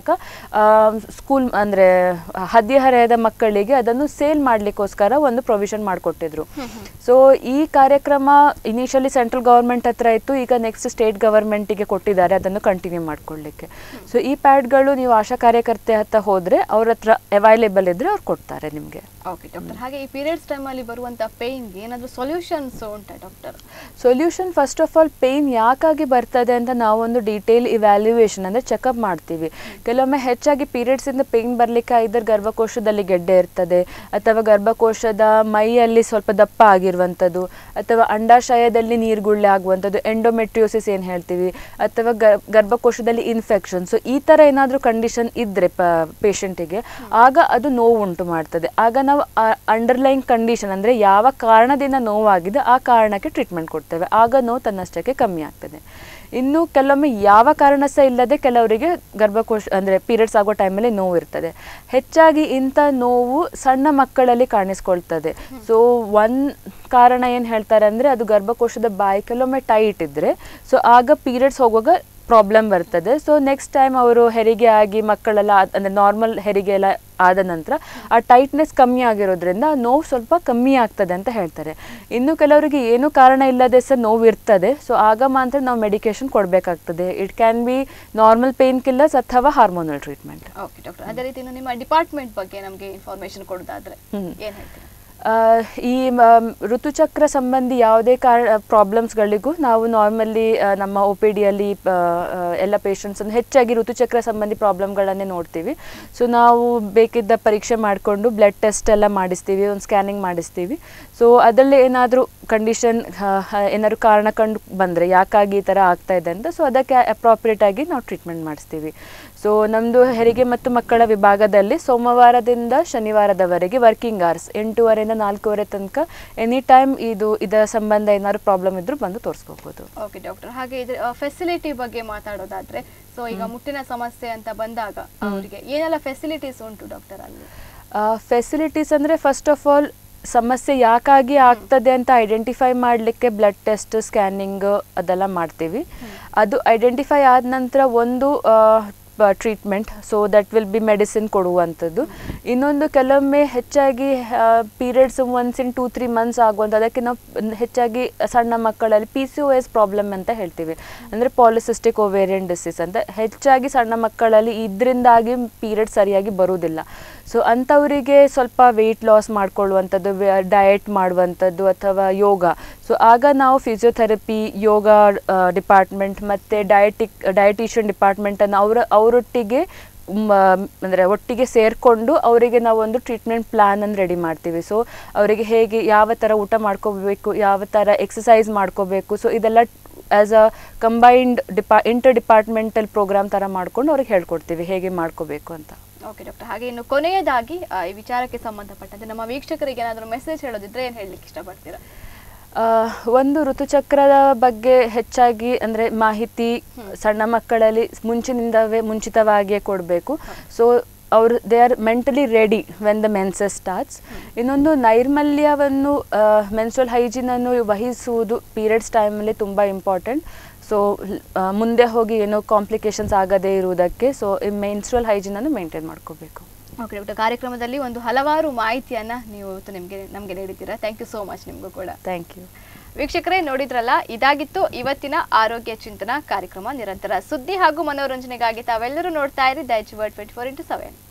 ಸ್ಕೂಲ್ ಅಂದರೆ ಹದಿಹರೆಯದ ಮಕ್ಕಳಿಗೆ ಅದನ್ನು ಸೇಲ್ ಮಾಡಲಿಕ್ಕೋಸ್ಕರ ಒಂದು ಪ್ರೊವಿಷನ್ ಮಾಡಿಕೊಟ್ಟಿದ್ರು ಸೊ ಈ ಕಾರ್ಯಕ್ರಮ ಇನಿಷಿಯಲಿ ಸೆಂಟ್ರಲ್ ಗವರ್ಮೆಂಟ್ ಹತ್ರ ಇತ್ತು ಈಗ ನೆಕ್ಸ್ಟ್ ಸ್ಟೇಟ್ ಗವರ್ಮೆಂಟಿಗೆ ಕೊಟ್ಟಿದ್ದಾರೆ ಅದನ್ನು ಕಂಟಿನ್ಯೂ ಮಾಡ್ಕೊಳ್ಳಿಕ್ಕೆ ಸೊ ಈ ಪ್ಯಾಡ್ಗಳು ನೀವು ಆಶಾ ಕಾರ್ಯಕರ್ತೆ ಹತ್ರ ಹೋದರೆ ಅವ್ರ ಹತ್ರ ಅವೈಲೇಬಲ್ ಇದ್ದರೆ ಅವ್ರು ಕೊಡ್ತಾರೆ ನಿಮಗೆ ಓಕೆ ಡಾಕ್ಟರ್ ಹಾಗೆ ಈ ಪೀರಿಯಡ್ಸ್ ಟೈಮಲ್ಲಿ ಬರುವಂತ ಪೇನ್ಗೆ ಏನಾದ್ರು ಸೊಲ್ಯೂಷನ್ಸ್ ಉಂಟಾ doctor solution first of all pain ಯಾಕಾಗಿ ಬರ್ತದೆ ಅಂತ ನಾವೊಂದು ಡೀಟೇಲ್ ಇವ್ಯಾಲ್ಯೂಯೇಷನ್ ಅಂದರೆ ಚೆಕಪ್ ಮಾಡ್ತೀವಿ ಕೆಲವೊಮ್ಮೆ ಹೆಚ್ಚಾಗಿ ಪೀರಿಯಡ್ಸಿಂದ ಪೇಯ್ನ್ ಬರಲಿಕ್ಕೆ ಐದರ್ ಗರ್ಭಕೋಶದಲ್ಲಿ ಗೆಡ್ಡೆ ಇರ್ತದೆ ಅಥವಾ ಗರ್ಭಕೋಶದ ಮೈಯಲ್ಲಿ ಸ್ವಲ್ಪ ದಪ್ಪ ಆಗಿರುವಂಥದ್ದು ಅಥವಾ ಅಂಡಾಶಯದಲ್ಲಿ ನೀರ್ಗುಳ್ಳೆ ಆಗುವಂಥದ್ದು ಎಂಡೋಮೆಟ್ರಿಯೋಸಿಸ್ ಏನು ಹೇಳ್ತೀವಿ ಅಥವಾ ಗರ್ ಗರ್ಭಕೋಶದಲ್ಲಿ ಇನ್ಫೆಕ್ಷನ್ ಸೊ ಈ ಥರ ಏನಾದರೂ ಕಂಡೀಷನ್ ಇದ್ದರೆ ಪ ಪೇಷಂಟಿಗೆ ಆಗ ಅದು ನೋವು ಉಂಟು ಮಾಡ್ತದೆ ಆಗ ನಾವು ಅಂಡರ್ಲೈನ್ ಕಂಡೀಷನ್ ಅಂದರೆ ಯಾವ ಕಾರಣದಿಂದ ನೋವಾಗಿದೆ ಆ ಕಾರಣಕ್ಕೆ ಟ್ರೀಟ್ಮೆಂಟ್ ಕೊಡ್ತೇವೆ ಆಗ ನೋವು ತನ್ನಷ್ಟಕ್ಕೆ ಕಮ್ಮಿ ಆಗ್ತದೆ ಇನ್ನು ಕೆಲವೊಮ್ಮೆ ಯಾವ ಕಾರಣ ಸಹ ಇಲ್ಲದೆ ಕೆಲವರಿಗೆ ಗರ್ಭಕೋಶ ಅಂದರೆ ಪೀರಿಯಡ್ಸ್ ಆಗೋ ಟೈಮಲ್ಲಿ ನೋವು ಇರ್ತದೆ ಹೆಚ್ಚಾಗಿ ಇಂಥ ನೋವು ಸಣ್ಣ ಮಕ್ಕಳಲ್ಲಿ ಕಾಣಿಸ್ಕೊಳ್ತದೆ ಸೊ ಒನ್ ಕಾರಣ ಏನು ಹೇಳ್ತಾರೆ ಅಂದರೆ ಅದು ಗರ್ಭಕೋಶದ ಬಾಯಿ ಕೆಲವೊಮ್ಮೆ ಟೈಟ್ ಇದ್ದರೆ ಸೊ ಆಗ ಪೀರಿಯಡ್ಸ್ ಹೋಗುವಾಗ ಪ್ರಾಬ್ಲಮ್ ಬರ್ತದೆ ಸೊ ನೆಕ್ಸ್ಟ್ ಟೈಮ್ ಅವರು ಹೆರಿಗೆ ಆಗಿ ಮಕ್ಕಳೆಲ್ಲ ಆದ್- ಅಂದರೆ ನಾರ್ಮಲ್ ಹೆರಿಗೆ ಎಲ್ಲ ಆದ ನಂತರ ಆ ಟೈಟ್ನೆಸ್ ಕಮ್ಮಿ ಆಗಿರೋದ್ರಿಂದ ಆ ನೋವು ಸ್ವಲ್ಪ ಕಮ್ಮಿ ಆಗ್ತದೆ ಅಂತ ಹೇಳ್ತಾರೆ ಇನ್ನು ಕೆಲವರಿಗೆ ಏನೂ ಕಾರಣ ಇಲ್ಲದೆ ಸಹ ನೋವು ಇರ್ತದೆ ಸೊ ಆಗ ಮಾತ್ರ ನಾವು ಮೆಡಿಕೇಶನ್ ಕೊಡಬೇಕಾಗ್ತದೆ it can be normal pain killers ಅಥವಾ ಹಾರ್ಮೋನಲ್ ಟ್ರೀಟ್ಮೆಂಟ್ ಓಕೆ ಡಾಕ್ಟರ್ ಅದೇ ರೀತಿ ಇನ್ನು ನಿಮ್ಮ ಡಿಪಾರ್ಟ್ಮೆಂಟ್ ಬಗ್ಗೆ ನಮಗೆ ಇನ್ಫಾರ್ಮೇಶನ್ ಕೊಡೋದಾದ್ರೆ ಹ್ಮ್. ಏನ್ ಹೇಳ್ತೀರಾ ಆ, ಈ ಮ- ಋತುಚಕ್ರ ಸಂಬಂಧಿ ಯಾವುದೇ ಕಾರಣ ಪ್ರಾಬ್ಲಮ್ಸ್ಗಳಿಗೂ ನಾವು ನಾರ್ಮಲಿ ನಮ್ಮ ಒ ಪಿ ಡಿಯಲ್ಲಿ ಎಲ್ಲ ಪೇಷಂಟ್ಸನ್ನು ಹೆಚ್ಚಾಗಿ ಋತುಚಕ್ರ ಸಂಬಂಧಿ ಪ್ರಾಬ್ಲಮ್ಗಳನ್ನೇ ನೋಡ್ತೀವಿ ಸೊ ನಾವು ಬೇಕಿದ್ದ ಪರೀಕ್ಷೆ ಮಾಡಿಕೊಂಡು ಬ್ಲಡ್ ಟೆಸ್ಟ್ ಎಲ್ಲ ಮಾಡಿಸ್ತೀವಿ ಒಂದು ಸ್ಕ್ಯಾನಿಂಗ್ ಮಾಡಿಸ್ತೀವಿ ಸೊ ಅದರಲ್ಲಿ ಏನಾದರೂ ಕಂಡೀಷನ್ ಏನಾದ್ರು ಕಾರಣ ಕಂಡು ಬಂದರೆ ಯಾಕಾಗಿ ಈ ಥರ ಆಗ್ತಾ ಇದೆ ಅಂತ ಸೊ ಅದಕ್ಕೆ ಅಪ್ರಾಪ್ರಿಯೇಟ್ ಆಗಿ ನಾವು ಟ್ರೀಟ್ಮೆಂಟ್ ಮಾಡಿಸ್ತೀವಿ ಸೊ ನಮ್ಮದು ಹೆರಿಗೆ ಮತ್ತು ಮಕ್ಕಳ ವಿಭಾಗದಲ್ಲಿ ಸೋಮವಾರದಿಂದ ಶನಿವಾರದವರೆಗೆ ವರ್ಕಿಂಗ್ ಅವರ್ಸ್ ಎಂಟೂವರೆಯಿಂದ ನಾಲ್ಕೂವರೆ ತನಕ ಎನಿ ಟೈಮ್ ಇದು ಇದರ ಸಂಬಂಧ ಏನಾದ್ರು ಪ್ರಾಬ್ಲಮ್ ಇದ್ರೂ ಬಂದು ತೋರಿಸ್ಕೋಬೋದು ಓಕೆ ಡಾಕ್ಟರ್ ಹಾಗೆ ಇದ್ರ ಫೆಸಿಲಿಟಿ ಬಗ್ಗೆ ಮಾತಾಡೋದಾದ್ರೆ ಸೊ ಈಗ ಮುಟ್ಟಿನ ಸಮಸ್ಯೆ ಅಂತ ಬಂದಾಗ ಅವರಿಗೆ ಏನೆಲ್ಲ ಫೆಸಿಲಿಟೀಸ್ ಉಂಟು ಡಾಕ್ಟರ್ ಅಲ್ಲಿ ಫೆಸಿಲಿಟೀಸ್ ಅಂದರೆ ಫಸ್ಟ್ ಆಫ್ ಆಲ್ ಸಮಸ್ಯೆ ಯಾಕಾಗಿ ಆಗ್ತದೆ ಅಂತ ಐಡೆಂಟಿಫೈ ಮಾಡಲಿಕ್ಕೆ ಬ್ಲಡ್ ಟೆಸ್ಟ್ ಸ್ಕ್ಯಾನಿಂಗ್ ಅದೆಲ್ಲ ಮಾಡ್ತೀವಿ ಅದು ಐಡೆಂಟಿಫೈ ಆದ ನಂತರ ಒಂದು treatment so that will be medicine ಕೊಡುವಂಥದ್ದು ಇನ್ನೊಂದು ಕೆಲವೊಮ್ಮೆ ಹೆಚ್ಚಾಗಿ periods once in two three months ಆಗುವಂಥ ಅದಕ್ಕೆ ನಾವು ಹೆಚ್ಚಾಗಿ ಸಣ್ಣ ಮಕ್ಕಳಲ್ಲಿ P C O S problem ಅಂತ ಹೇಳ್ತೀವಿ ಅಂದರೆ ಪಾಲಿಸಿಸ್ಟಿಕ್ ಓವೇರಿಯನ್ ಡಿಸೀಸ್ ಅಂತ ಹೆಚ್ಚಾಗಿ ಸಣ್ಣ ಮಕ್ಕಳಲ್ಲಿ ಇದರಿಂದಾಗಿ ಪೀರಿಯಡ್ ಸರಿಯಾಗಿ ಬರುವುದಿಲ್ಲ ಸೊ ಅಂಥವರಿಗೆ ಸ್ವಲ್ಪ ವೆಯ್ಟ್ ಲಾಸ್ ಮಾಡ್ಕೊಳ್ಳುವಂಥದ್ದು ಡಯಟ್ ಮಾಡುವಂಥದ್ದು ಅಥವಾ ಯೋಗ ಸೊ ಆಗ ನಾವು ಫಿಸಿಯೋಥೆರಪಿ ಯೋಗ ಡಿಪಾರ್ಟ್ಮೆಂಟ್ ಮತ್ತು ಡಯಟಿಕ್ ಡಯಟಿಷಿಯನ್ ಡಿಪಾರ್ಟ್ಮೆಂಟನ್ನು ಅವರ ಅವರೊಟ್ಟಿಗೆ ಅಂದರೆ ಒಟ್ಟಿಗೆ ಸೇರಿಕೊಂಡು ಅವರಿಗೆ ನಾವು ಒಂದು ಟ್ರೀಟ್ಮೆಂಟ್ ಪ್ಲ್ಯಾನನ್ನು ರೆಡಿ ಮಾಡ್ತೀವಿ ಸೊ ಅವರಿಗೆ ಹೇಗೆ ಯಾವ ಥರ ಊಟ ಮಾಡ್ಕೋಬೇಕು ಯಾವ ಥರ ಎಕ್ಸಸೈಸ್ ಮಾಡ್ಕೋಬೇಕು ಸೊ ಇದೆಲ್ಲ as a combined depa inter departmental program ಥರ ಮಾಡ್ಕೊಂಡು ಅವ್ರಿಗೆ ಹೇಳ್ಕೊಡ್ತೀವಿ ಹೇಗೆ ಮಾಡ್ಕೋಬೇಕು ಅಂತ ಓಕೆ ಡಾಕ್ಟರ್ ಹಾಗೆ ಇನ್ನು ಕೊನೆಯದಾಗಿ ಆ, ಈ ವಿಚಾರಕ್ಕೆ ಸಂಬಂಧಪಟ್ಟಂತೆ ನಮ್ಮ ವೀಕ್ಷಕರಿಗೆ ಏನಾದರೂ ಮೆಸೇಜ್ ಹೇಳೋದಿದ್ರೆ ಏನು ಹೇಳಲಿಕ್ಕೆ ಇಷ್ಟಪಡ್ತೀರಾ ಆ, ಒಂದು ಋತುಚಕ್ರದ ಬಗ್ಗೆ ಹೆಚ್ಚಾಗಿ ಅಂದರೆ ಮಾಹಿತಿ ಸಣ್ಣ ಮಕ್ಕಳಲ್ಲಿ ಮುಂಚಿನಿಂದವೇ ಮುಂಚಿತವಾಗಿಯೇ ಕೊಡಬೇಕು ಸೊ ಅವರು they are mentally ready when the menses starts ಇನ್ನೊಂದು ನೈರ್ಮಲ್ಯವನ್ನು ಮೆನ್ಸುವಲ್ ಹೈಜೀನನ್ನು ವಹಿಸುವುದು ಪೀರಿಯಡ್ಸ್ ಟೈಮಲ್ಲಿ ತುಂಬ ಇಂಪಾರ್ಟೆಂಟ್ ಸೊ ಮುಂದೆ ಹೋಗಿ ಏನೋ ಕಾಂಪ್ಲಿಕೇಶನ್ಸ್ ಆಗದೇ ಇರುವುದಕ್ಕೆ ಸೊ ಈ ಮೆನ್ಸುವಲ್ ಹೈಜೀನನ್ನು ಮೇಂಟೈನ್ ಮಾಡ್ಕೋಬೇಕು ಓಕೆ ಡಾಕ್ಟರ್ ಕಾರ್ಯಕ್ರಮದಲ್ಲಿ ಒಂದು ಹಲವಾರು ಮಾಹಿತಿಯನ್ನ ನೀವು ಇವತ್ತು ನಿಮಗೆ ನಮಗೆ ನೀಡಿದ್ದೀರಾ ಥ್ಯಾಂಕ್ ಯು ಸೋ ಮಚ್ ನಿಮಗೂ ಕೂಡ ಥ್ಯಾಂಕ್ ಯು ವೀಕ್ಷಕರೇ ನೋಡಿದ್ರಲ್ಲ ಇದಾಗಿತ್ತು ಇವತ್ತಿನ ಆರೋಗ್ಯ ಚಿಂತನ ಕಾರ್ಯಕ್ರಮ ನಿರಂತರ ಸುದ್ದಿ ಹಾಗೂ ಮನೋರಂಜನೆಗಾಗಿ ತಾವೆಲ್ಲರೂ ನೋಡ್ತಾ ಇರಿ Daijiworld twenty four into seven